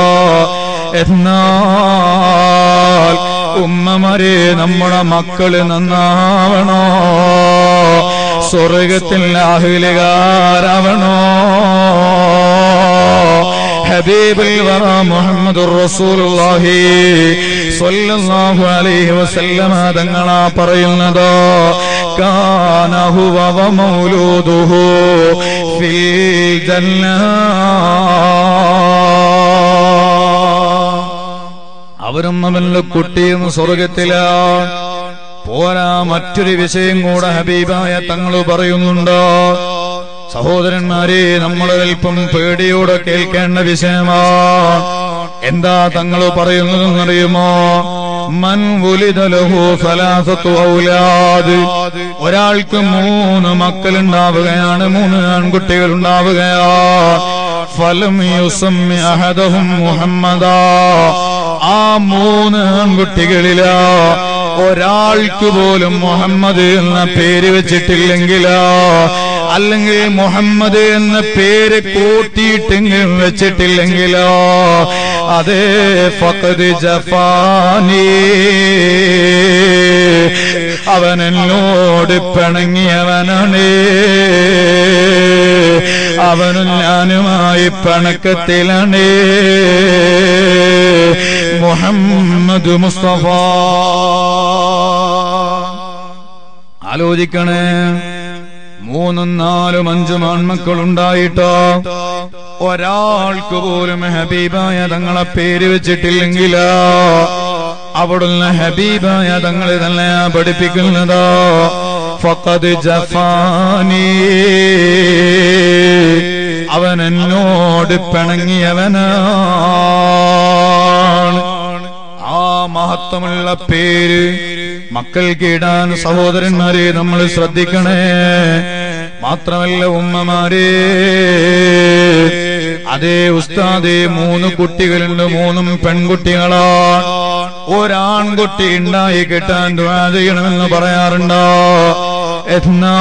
എന്നാൽ ഉമ്മമാരെ നമ്മുടെ മക്കള് നന്നാവണോ സ്വർഗത്തിൽ ആഹ്ലികാരാവണോ ഹബീബിൽ വറ മുഹമ്മദുർ റസൂലുള്ളാഹി സ്വല്ലല്ലാഹു അലൈഹി വസല്ലമ തങ്ങളാ പറയുന്നത് കാന ഹുവ വ മൗലൂദുഹു ഫിൽ ജന്ന അവരും അവന്റെ കുട്ടിയും സ്വർഗത്തിലാ പോരാ മറ്റൊരു വിഷയം കൂടെ ഹബീബായ തങ്ങൾ പറയുന്നുണ്ടോ സഹോദരന്മാരെ നമ്മൾ അല്പം പേടിയോടെ കേൾക്കേണ്ട വിഷയമാ എന്താ തങ്ങൾ പറയുന്നതെന്നറിയുമോ മൻ വുലിദലഹു സലാസത്തു ഔലാദ് ഒരാൾക്ക് മൂന്ന് മക്കൾ ഉണ്ടാവുകയാണ് മൂന്ന് ആൺകുട്ടികൾ ഉണ്ടാവുകയാ ഫലം യുസമ്മി അഹദഹും മുഹമ്മദാ ആ മൂന്ന് ആൺകുട്ടികളിലാ ഒരാൾക്ക് പോലും മുഹമ്മദ് എന്ന പേര് വെച്ചിട്ടില്ലെങ്കിലോ അല്ലെങ്കിൽ മുഹമ്മദ് എന്ന പേര് കൂട്ടിയിട്ടെങ്കിലും വെച്ചിട്ടില്ലെങ്കിലോ അതേ ഫഖദ് ജഫാനി അവൻ എന്നോട് പിണങ്ങിയവനാണ് അവനും ഞാനുമായി പിണക്കത്തിലാണ് മുഹമ്മദ് മുസ്തഫ ആലോചിക്കണേ മൂന്നും നാലും അഞ്ചും ആൺമക്കൾ ഉണ്ടായിട്ടോ ഒരാൾക്ക് പോലും ഹബീബായ തങ്ങളെ പേര് വെച്ചിട്ടില്ലെങ്കിലോ അവിടുന്ന് ഹബീബായ തങ്ങളെ തന്നെ പഠിപ്പിക്കുന്നതോ ഫഖദ് ജഫാനി അവൻ എന്നോട് പിണങ്ങിയവനാണ് ആ മഹത്വമുള്ള പേര് മക്കൾക്ക് ഇടാൻ സഹോദരന്മാരെ നമ്മൾ ശ്രദ്ധിക്കണേ മാത്രമല്ല ഉമ്മമാരെ അതേ ഉസ്താദേ മൂന്ന് കുട്ടികളുണ്ട് മൂന്നും പെൺകുട്ടികളാണ് ഒരാൺകുട്ടി ഉണ്ടായി കിട്ടാൻ ദുആ ചെയ്യണമെന്ന് പറയാറുണ്ടോ എന്നാ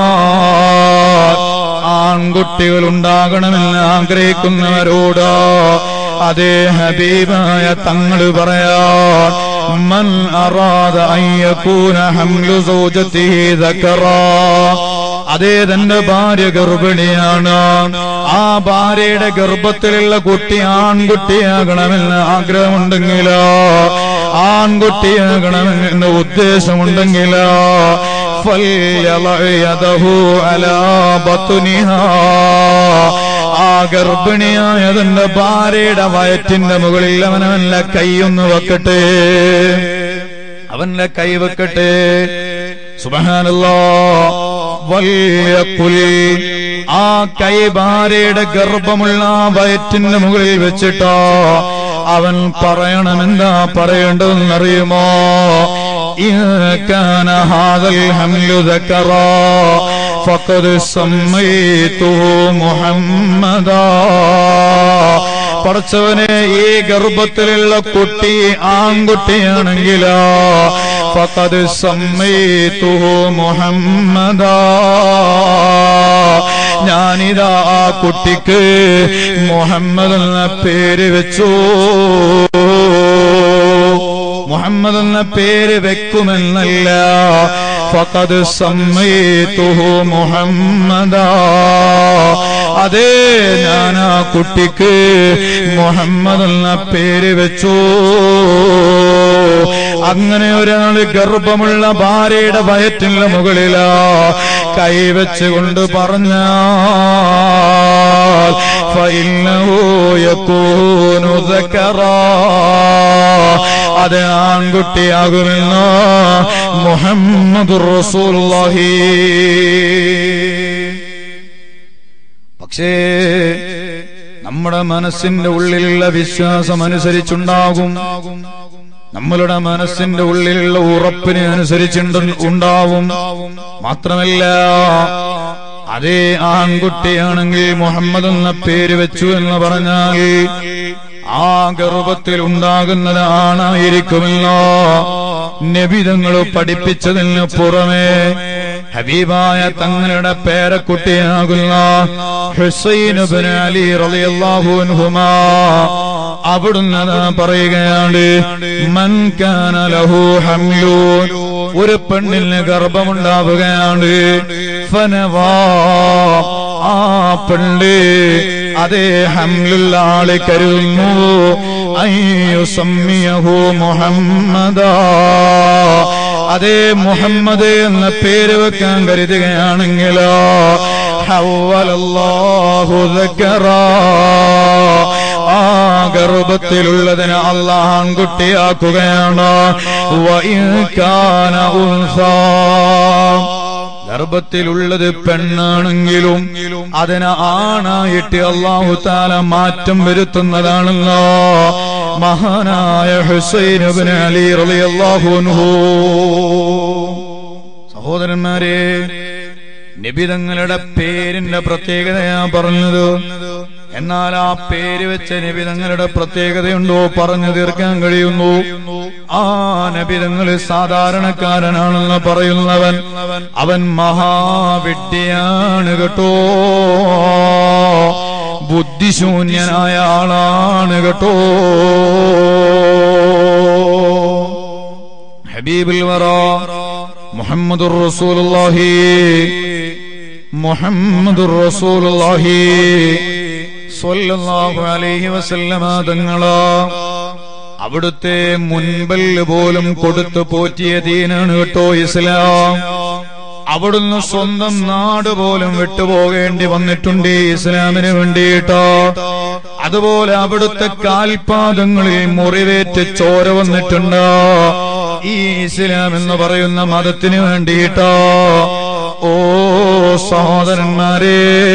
ആൺകുട്ടികൾ ഉണ്ടാകണമെന്ന് ആഗ്രഹിക്കുന്നവരോട് അതേ ഹബീബായ തങ്ങൾ പറയാ മൻ അറാദ അയ്യക്കൂന ഹംലു സൗജത്തിഹി ദക്കറാ അതേ തന്റെ ഭാര്യ ഗർഭിണിയാണ് ആ ഭാര്യയുടെ ഗർഭത്തിലുള്ള കുട്ടി ആൺകുട്ടിയാകണമെന്ന് ആഗ്രഹമുണ്ടെങ്കിലോ ആൺകുട്ടിയാകണമെന്ന് ഉദ്ദേശമുണ്ടെങ്കിലോ فليضع يده على بطنها ആ ഗർഭിണിയായ തന്റെ ഭാര്യയുടെ വയറ്റിന്റെ മുകളിൽ അവനവന്റെ കൈയൊന്ന് വെക്കട്ടെ അവന്റെ കൈ വെക്കട്ടെ സുബഹാനല്ലോ വല്യക്കുൽ ആ കൈ ഭാര്യയുടെ ഗർഭമുള്ള ആ വയറ്റിന്റെ മുകളിൽ വെച്ചിട്ടോ അവൻ പറയണമെന്താ പറയേണ്ടതെന്നറിയുമോ إن كان هذا الحمل ذكرا فقد سميته محمدا പറച്ചവനെ ഈ ഗർഭത്തിലുള്ള കുട്ടി ആൺകുട്ടിയാണെങ്കിലോ ഫഖദ് സമ്മൈതുഹു മുഹമ്മദാ ഞാനിതാ ആ കുട്ടിക്ക് മുഹമ്മദ് എന്ന പേര് വെച്ചു മുഹമ്മദ് എന്ന പേര് വെക്കുമെന്നല്ല ഫഖദ് സമ്മൈതുഹു മുഹമ്മദാ അതേ ഞാൻ ആ കുട്ടിക്ക് മുഹമ്മദ് എന്ന പേര് വെച്ചു അങ്ങനെ ഒരാള് ഗർഭമുള്ള ഭാര്യയുടെ വയറ്റിന്റെ മുകളിലാ കൈവച്ചുകൊണ്ട് പറഞ്ഞ അത് ആൺകുട്ടിയാകുമെന്ന് മുഹമ്മദ് റസൂലുള്ളാഹി പക്ഷേ നമ്മുടെ മനസ്സിന്റെ ഉള്ളിലുള്ള വിശ്വാസം അനുസരിച്ചുണ്ടാകും നമ്മളുടെ മനസ്സിന്റെ ഉള്ളിലുള്ള ഉറപ്പിനെ അനുസരിച്ചുണ്ട് ഉണ്ടാവും മാത്രമല്ല അതേ ആൺകുട്ടിയാണെങ്കിൽ മുഹമ്മദ് എന്ന പേര് വെച്ചു എന്ന് പറഞ്ഞാൽ ആ ഗർഭത്തിൽ ഉണ്ടാകുന്നത് ആണായിരിക്കുമല്ലോ നബിതങ്ങൾ പഠിപ്പിച്ചതിന് പുറമേ ഹബീബായ തങ്ങളുടെ പേരക്കുട്ടിയാകുന്ന ഹുസൈൻ ഇബ്നു അലി റളിയല്ലാഹു അൻഹുമാ അവിടുന്ന് പറയുകയാണ് മൻ കാന ലഹു ഹംലൂൻ ഒരു പെണ്ണിന് ഗർഭമുണ്ടാവുകയാണ് ഫനവാ ആ പെണ്ണ് അതേ ഹംലുള്ള ആളെ കരുതുന്നു അയ്യോ സമ്മിയഹു മുഹമ്മദാ അതേ മുഹമ്മദ് എന്ന പേര് വെക്കാൻ കരുതുകയാണെങ്കിലോ ഹവ്വലല്ലാഹു ദക്കറാ ആ ഗർഭത്തിലുള്ളതിന് അള്ളാഹ് ആൺകുട്ടിയാക്കുകയാണ് വഇൻ കാന ഉൻസാ ഗർഭത്തിലുള്ളത് പെണ്ണാണെങ്കിലും അതിന് ആണായിട്ട് അള്ളാഹു താല മാറ്റം വരുത്തുന്നതാണല്ലോ മഹാനായ ഹുസൈൻ ഇബ്നു അലി റളിയല്ലാഹു അൻഹു സഹോദരന്മാരെ നിബിതങ്ങളുടെ പേരിന്റെ പ്രത്യേകതയാ പറഞ്ഞത് എന്നാൽ ആ പേര് വെച്ച നിബിതങ്ങളുടെ പ്രത്യേകതയുണ്ടോ പറഞ്ഞു തീർക്കാൻ കഴിയുന്നു ആ നബിതങ്ങൾ സാധാരണക്കാരനാണെന്ന് പറയുന്നവൻ അവൻ മഹാവിഡ്ഢിയാണ് കേട്ടോ ബുദ്ധിശൂന്യനായ ആളാണ് കേട്ടോ ഹബീബുൽ വറ മുഹമ്മദുർ റസൂലുള്ളാഹി മുഹമ്മദുർ റസൂലുള്ളാഹി സ്വല്ലല്ലാഹു അലൈഹി വസല്ലമ തങ്ങളാ അവിടുത്തെ മുൻപിൽ പോലും കൊടുത്തു പോറ്റിയ ദീനാണ് കേട്ടോ ഇസ്ലാം അവിടുന്ന് സ്വന്തം നാട് പോലും വിട്ടുപോകേണ്ടി വന്നിട്ടുണ്ട് ഈ ഇസ്ലാമിന് വേണ്ടിയിട്ടോ അതുപോലെ അവിടുത്തെ കാൽപാദങ്ങളിൽ മുറിവേറ്റ് ചോര വന്നിട്ടുണ്ട് ഈ ഇസ്ലാം എന്ന് പറയുന്ന മതത്തിന് വേണ്ടിയിട്ടോ ഓ സഹോദരന്മാരെ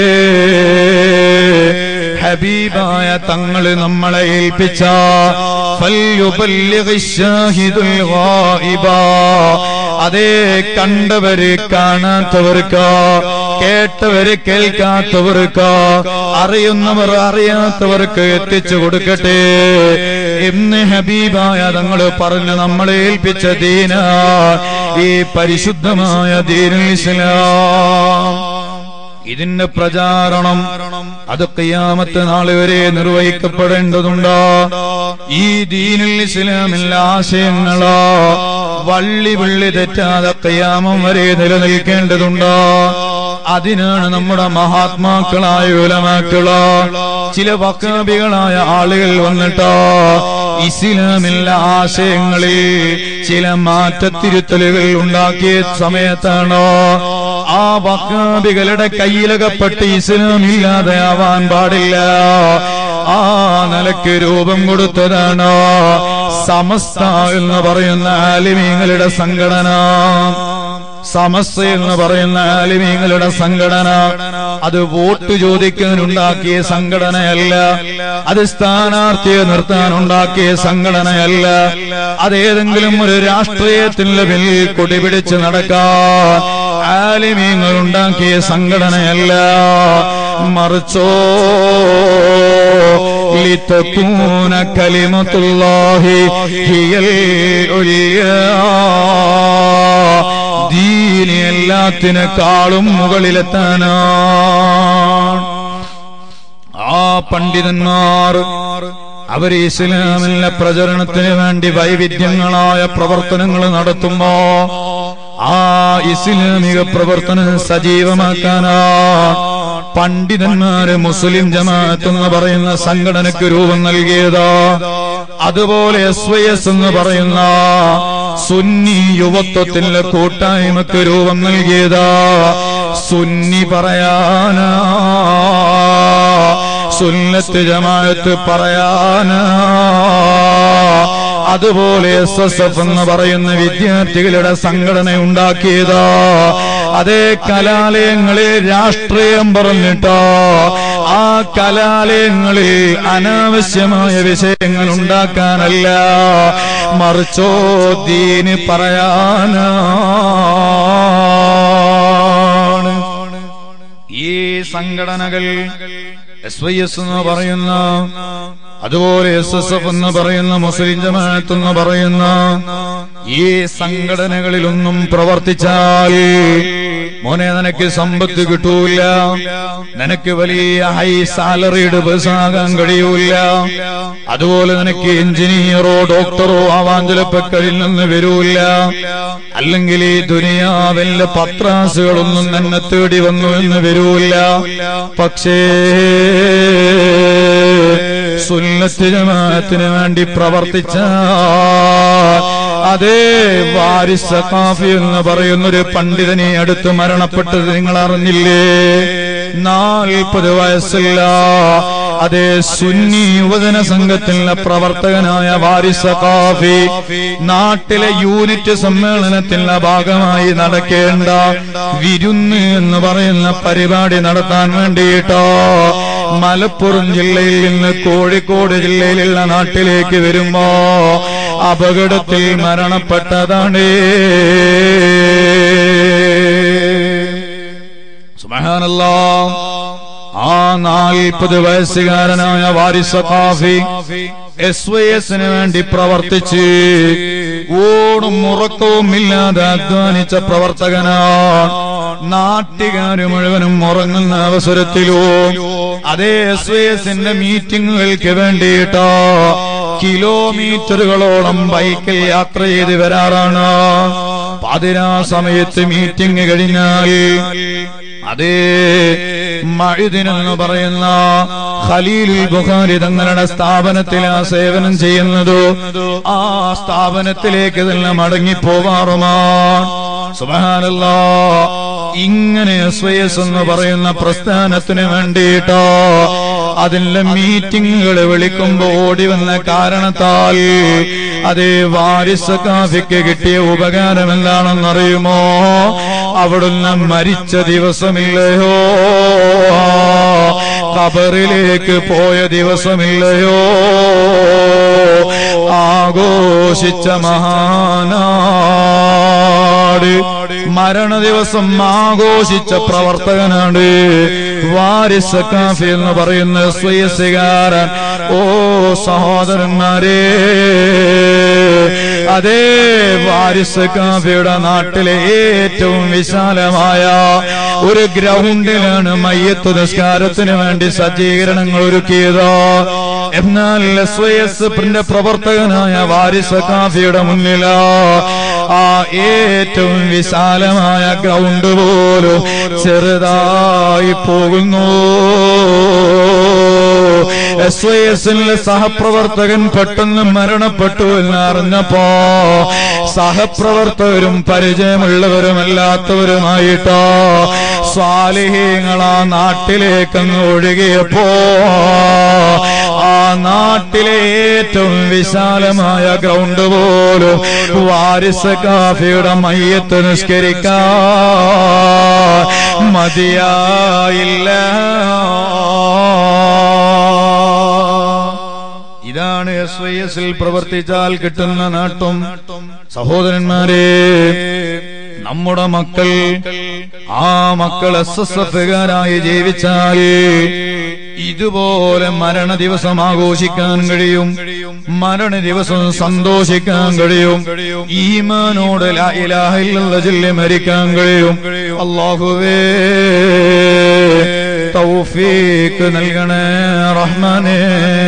ഹബീബായ തങ്ങള് നമ്മളെ ഏൽപ്പിച്ച ഫല്യുബല്ലിഗി ഷാഹിദുൽ ഗായിബാ. അതേ കണ്ടവര് കാണാത്തവർക്ക് കേട്ടവര് കേൾക്കാത്തവർക്ക് അറിയുന്നവർ അറിയാത്തവർക്ക് എത്തിച്ചു കൊടുക്കട്ടെ എന്ന് ഹബീബായ തങ്ങൾ പറഞ്ഞ് നമ്മളെ ഏൽപ്പിച്ച ദീന ഈ പരിശുദ്ധമായ ദീനുൽ ഇസ്ലാം ഇതിന്റെ പ്രചാരണം അത് ഖിയാമത്ത് നാളെ വരെ നിർവഹിക്കപ്പെടേണ്ടതുണ്ടോ ഈ ദീനുൽ ഇസ്ലാമിൽ ആശയങ്ങളോ വള്ളി വിള്ളി തെറ്റാതെ ഖിയാമം വരെ നിലനിൽക്കേണ്ടതുണ്ടോ അതിനാണ് നമ്മുടെ മഹാത്മാക്കളായ ഉലമാക്കളോ ചില വക്കാബികളായ ആളുകൾ വന്നിട്ടോ ഇസ്ലാമില്ല ആശയങ്ങളിൽ ചില മാറ്റത്തിരുത്തലുകൾ ഉണ്ടാക്കിയ സമയത്താണോ ആ വക്കാബികളുടെ കയ്യിലകപ്പെട്ട് ഇസ്ലാം ഇല്ലാതെ ആവാൻ പാടില്ല ആ നിലയ്ക്ക് രൂപം കൊടുത്തതാണ് സമസ്ത എന്ന് പറയുന്ന ആലിമീങ്ങളുടെ സംഘടന സമസ്ത എന്ന് പറയുന്ന ആലിമീങ്ങളുടെ സംഘടന അത് വോട്ട് ചോദിക്കാനുണ്ടാക്കിയ സംഘടനയല്ല അത് സ്ഥാനാർത്ഥിയെ നിർത്താനുണ്ടാക്കിയ സംഘടനയല്ല അതേതെങ്കിലും ഒരു രാഷ്ട്രീയത്തിന്റെ പിന്നിൽ കൊടിപിടിച്ച് നടക്കാൻ ആലിമീങ്ങൾ ഉണ്ടാക്കിയ സംഘടനയല്ല മറിച്ചോ لتكون كلمة الله هي العليا ദീനി എല്ലാത്തിനേക്കാളും മുകളിലെത്താനാണ് ആ പണ്ഡിതന്മാർ അവർ ഇസ്ലാമിലെ പ്രചരണത്തിന് വേണ്ടി വൈവിധ്യങ്ങളായ പ്രവർത്തനങ്ങൾ നടത്തുമ്പോ ആ ഇസ്ലാമിക പ്രവർത്തനം സജീവമാക്കാനാ പണ്ഡിതന്മാര് മുസ്ലിം ജമാഅത്ത് എന്ന് പറയുന്ന സംഘടനയ്ക്ക് രൂപം നൽകിയതാ അതുപോലെ എസ് വൈ എസ് എന്ന് പറയുന്ന സുന്നി യുവത്വത്തിന്റെ കൂട്ടായ്മക്ക് രൂപം നൽകിയതാ സുന്നി പറയാനാ സുന്നത്ത് ജമാഅത്ത് പറയാനാ അതുപോലെ എസ് എസ് എഫ് എന്ന് പറയുന്ന വിദ്യാർത്ഥികളുടെ സംഘടന ഉണ്ടാക്കിയതാ അതേ കലാലയങ്ങളിൽ രാഷ്ട്രീയം പറഞ്ഞിട്ടോ ആ കലാലയങ്ങളിൽ അനാവശ്യമായ വിഷയങ്ങൾ ഉണ്ടാക്കാനല്ല മറിച്ചോ ദീന് പറയാനാണ് ഈ സംഘടനകൾ എസ് വൈ എസ് എന്ന് പറയുന്ന അതുപോലെ എസ് എസ് എഫ് എന്ന് പറയുന്ന മുസ്ലിം ജമാഅത്ത് എന്ന് പറയുന്ന ഈ സംഘടനകളിലൊന്നും പ്രവർത്തിച്ചാൽ മോനെ നിനക്ക് സമ്പത്ത് കിട്ടൂല നിനക്ക് വലിയ ഹൈ സാലറിയുടെ ബസ്സാകാൻ കഴിയൂല അതുപോലെ നിനക്ക് എഞ്ചിനീയറോ ഡോക്ടറോ ആവാൻ ചിലപ്പോ കഴിയിൽ നിന്ന് വരൂല അല്ലെങ്കിൽ ഈ ദുനിയാവിലെ പത്രാസുകളൊന്നും തന്നെ തേടി വന്നു എന്ന് വരൂല പക്ഷേ സുന്നത്ത് ജമാഅത്തിന് വേണ്ടി പ്രവർത്തിച്ച അതേ വാരിസ കാഫി എന്ന് പറയുന്ന ഒരു പണ്ഡിതനെ അടുത്ത് മരണപ്പെട്ടത് നിങ്ങൾ അറിഞ്ഞില്ലേ നാൽപ്പത് വയസ്സില്ല അതേ സുന്നി യുവജന സംഘത്തിലെ പ്രവർത്തകനായ വാരിസ കാഫി നാട്ടിലെ യൂണിറ്റ് സമ്മേളനത്തിന്റെ ഭാഗമായി നടക്കേണ്ട വിരുന്ന് എന്ന് പറയുന്ന പരിപാടി നടത്താൻ വേണ്ടിയിട്ടോ മലപ്പുറം ജില്ലയിൽ നിന്ന് കോഴിക്കോട് ജില്ലയിലുള്ള നാട്ടിലേക്ക് വരുമ്പോ അപകടത്തിൽ മരണപ്പെട്ടതാണ് സുബ്ഹാനല്ലാ ആ നാൽപ്പത് വയസ്സുകാരനായ വാരിസ കാഫി എസ് വൈ എസിന് വേണ്ടി പ്രവർത്തിച്ച് ഊണും ഉറക്കവും ഇല്ലാതെ അധ്വാനിച്ച പ്രവർത്തകനാണ് നാട്ടുകാര് മുഴുവനും ഉറങ്ങുന്ന അവസരത്തിലോ അതേ എസ് വൈ എസിന്റെ മീറ്റിങ്ങുകൾക്ക് വേണ്ടിയിട്ടോ കിലോമീറ്ററുകളോളം ബൈക്കിൽ യാത്ര ചെയ്ത് വരാറാണ് പതിനാ സമയത്ത് മീറ്റിംഗ് കഴിഞ്ഞാൽ അതേ മഴുദിൻ എന്ന് പറയുന്ന ഖലീലുൽ ബുഖാരി തങ്ങളുടെ സ്ഥാപനത്തിൽ ആ സേവനം ചെയ്യുന്നതോ ആ സ്ഥാപനത്തിലേക്ക് തന്നെ മടങ്ങിപ്പോവാറുമാണ് സുബഹാനല്ലാ ഇങ്ങനെ എസ് എസ് എന്ന് പറയുന്ന പ്രസ്ഥാനത്തിന് വേണ്ടിയിട്ടോ അതിന്റെ മീറ്റിങ്ങുകൾ വിളിക്കുമ്പോ ഓടി വന്ന കാരണത്താൽ അതേ വാരിസ കാഫിക്ക് കിട്ടിയ ഉപകാരം എന്താണെന്നറിയുമോ അവിടുന്ന് മരിച്ച ദിവസമില്ലയോ കബറിലേക്ക് പോയ ദിവസമില്ലയോ ആഘോഷിച്ച മഹാനാട് മരണ ദിവസം ആഘോഷിച്ച പ്രവർത്തകനാണ് വാരിസ കാഫി എന്ന് പറയുന്ന സ്വയസുകാരൻ ഓ സഹോദരന്മാരെ അതേ വാരിസ് കാഫിയുടെ നാട്ടിലെ ഏറ്റവും വിശാലമായ ഒരു ഗ്രൗണ്ടിലാണ് മയ്യത്ത് നിസ്കാരത്തിന് വേണ്ടി സജ്ജീകരണങ്ങൾ ഒരുക്കിയത് എന്നാൽ എസ് എസ് പ്രവർത്തകനായ വാരിസ് കാഫിയുടെ മുന്നിലോ ആ ഏറ്റവും വിശാലമായ ഗ്രൗണ്ട് പോലും ചെറുതായി പോകുന്നു എസ് ഐ എസിലെ സഹപ്രവർത്തകൻ പെട്ടെന്ന് മരണപ്പെട്ടു എന്ന് അറിഞ്ഞപ്പോ സഹപ്രവർത്തകരും പരിചയമുള്ളവരുമല്ലാത്തവരുമായിട്ടോ സ്വാലിഹീങ്ങളാ നാട്ടിലേക്കങ്ങ് ഒഴുകിയപ്പോ ആ നാട്ടിലെ ഏറ്റവും വിശാലമായ ഗ്രൗണ്ട് പോലും വാരിസ് കാഫിയുടെ മയ്യത്ത് നിഷ്കരിക്കാൻ മതിയായില്ല ഇതാണ് എസ് വൈ എസിൽ പ്രവർത്തിച്ചാൽ കിട്ടുന്ന നാട്ടും സഹോദരന്മാരെ നമ്മുടെ മക്കൾ ആ മക്കൾ എസ് എസ് എഫുകാരായി ജീവിച്ചാൽ ഇതുപോലെ മരണ ദിവസം ആഘോഷിക്കാൻ കഴിയും മരണ ദിവസം സന്തോഷിക്കാൻ കഴിയും ഈമാനോട് ലാ ഇലാഹ ഇല്ലല്ലാഹ് ചൊല്ലി മരിക്കാൻ കഴിയും അള്ളാഹുവേ തൗഫീക്ക് നൽകണേ റഹ്മാനേ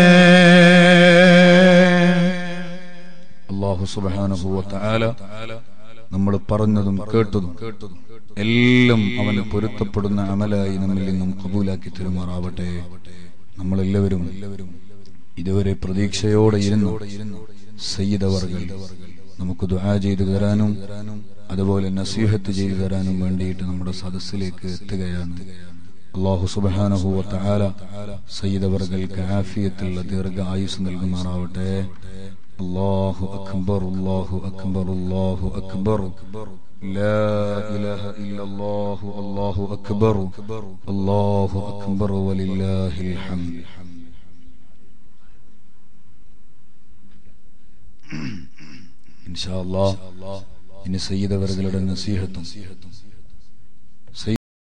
അള്ളാഹു സുബ്ഹാനഹു വ തആല നമ്മൾ പറഞ്ഞതും കേട്ടതും എല്ലാം അവന് പൊരുത്തപ്പെടുന്ന അമലായി നമ്മിൽ നിന്നും കബൂലാക്കി തരുമാറാവട്ടെ നമ്മളെല്ലാവരും ഇതുവരെ പ്രതീക്ഷയോടെ ഇരുന്നു സയ്യിദവർകൾ നമുക്ക് ദുആ ചെയ്തു തരാനും അതുപോലെ നസീഹത്ത് ചെയ്തു തരാനും വേണ്ടിയിട്ട് നമ്മുടെ സദസ്സിലേക്ക് എത്തുകയാണ് അള്ളാഹു സുബ്ഹാനഹു വ തആല സയ്യിദവർഗൾക്ക് ആഫിയത്തുള്ള ദീർഘ ആയുസ് നൽകുമാറാവട്ടെ അല്ലാഹു അക്ബർ അല്ലാഹു അക്ബർ അല്ലാഹു അക്ബർ لا إله إلا الله الله أكبر الله أكبر ولله الحمد إن شاء الله ഇനി സയ്യിദ് അവരുടെ നസീഹത്തും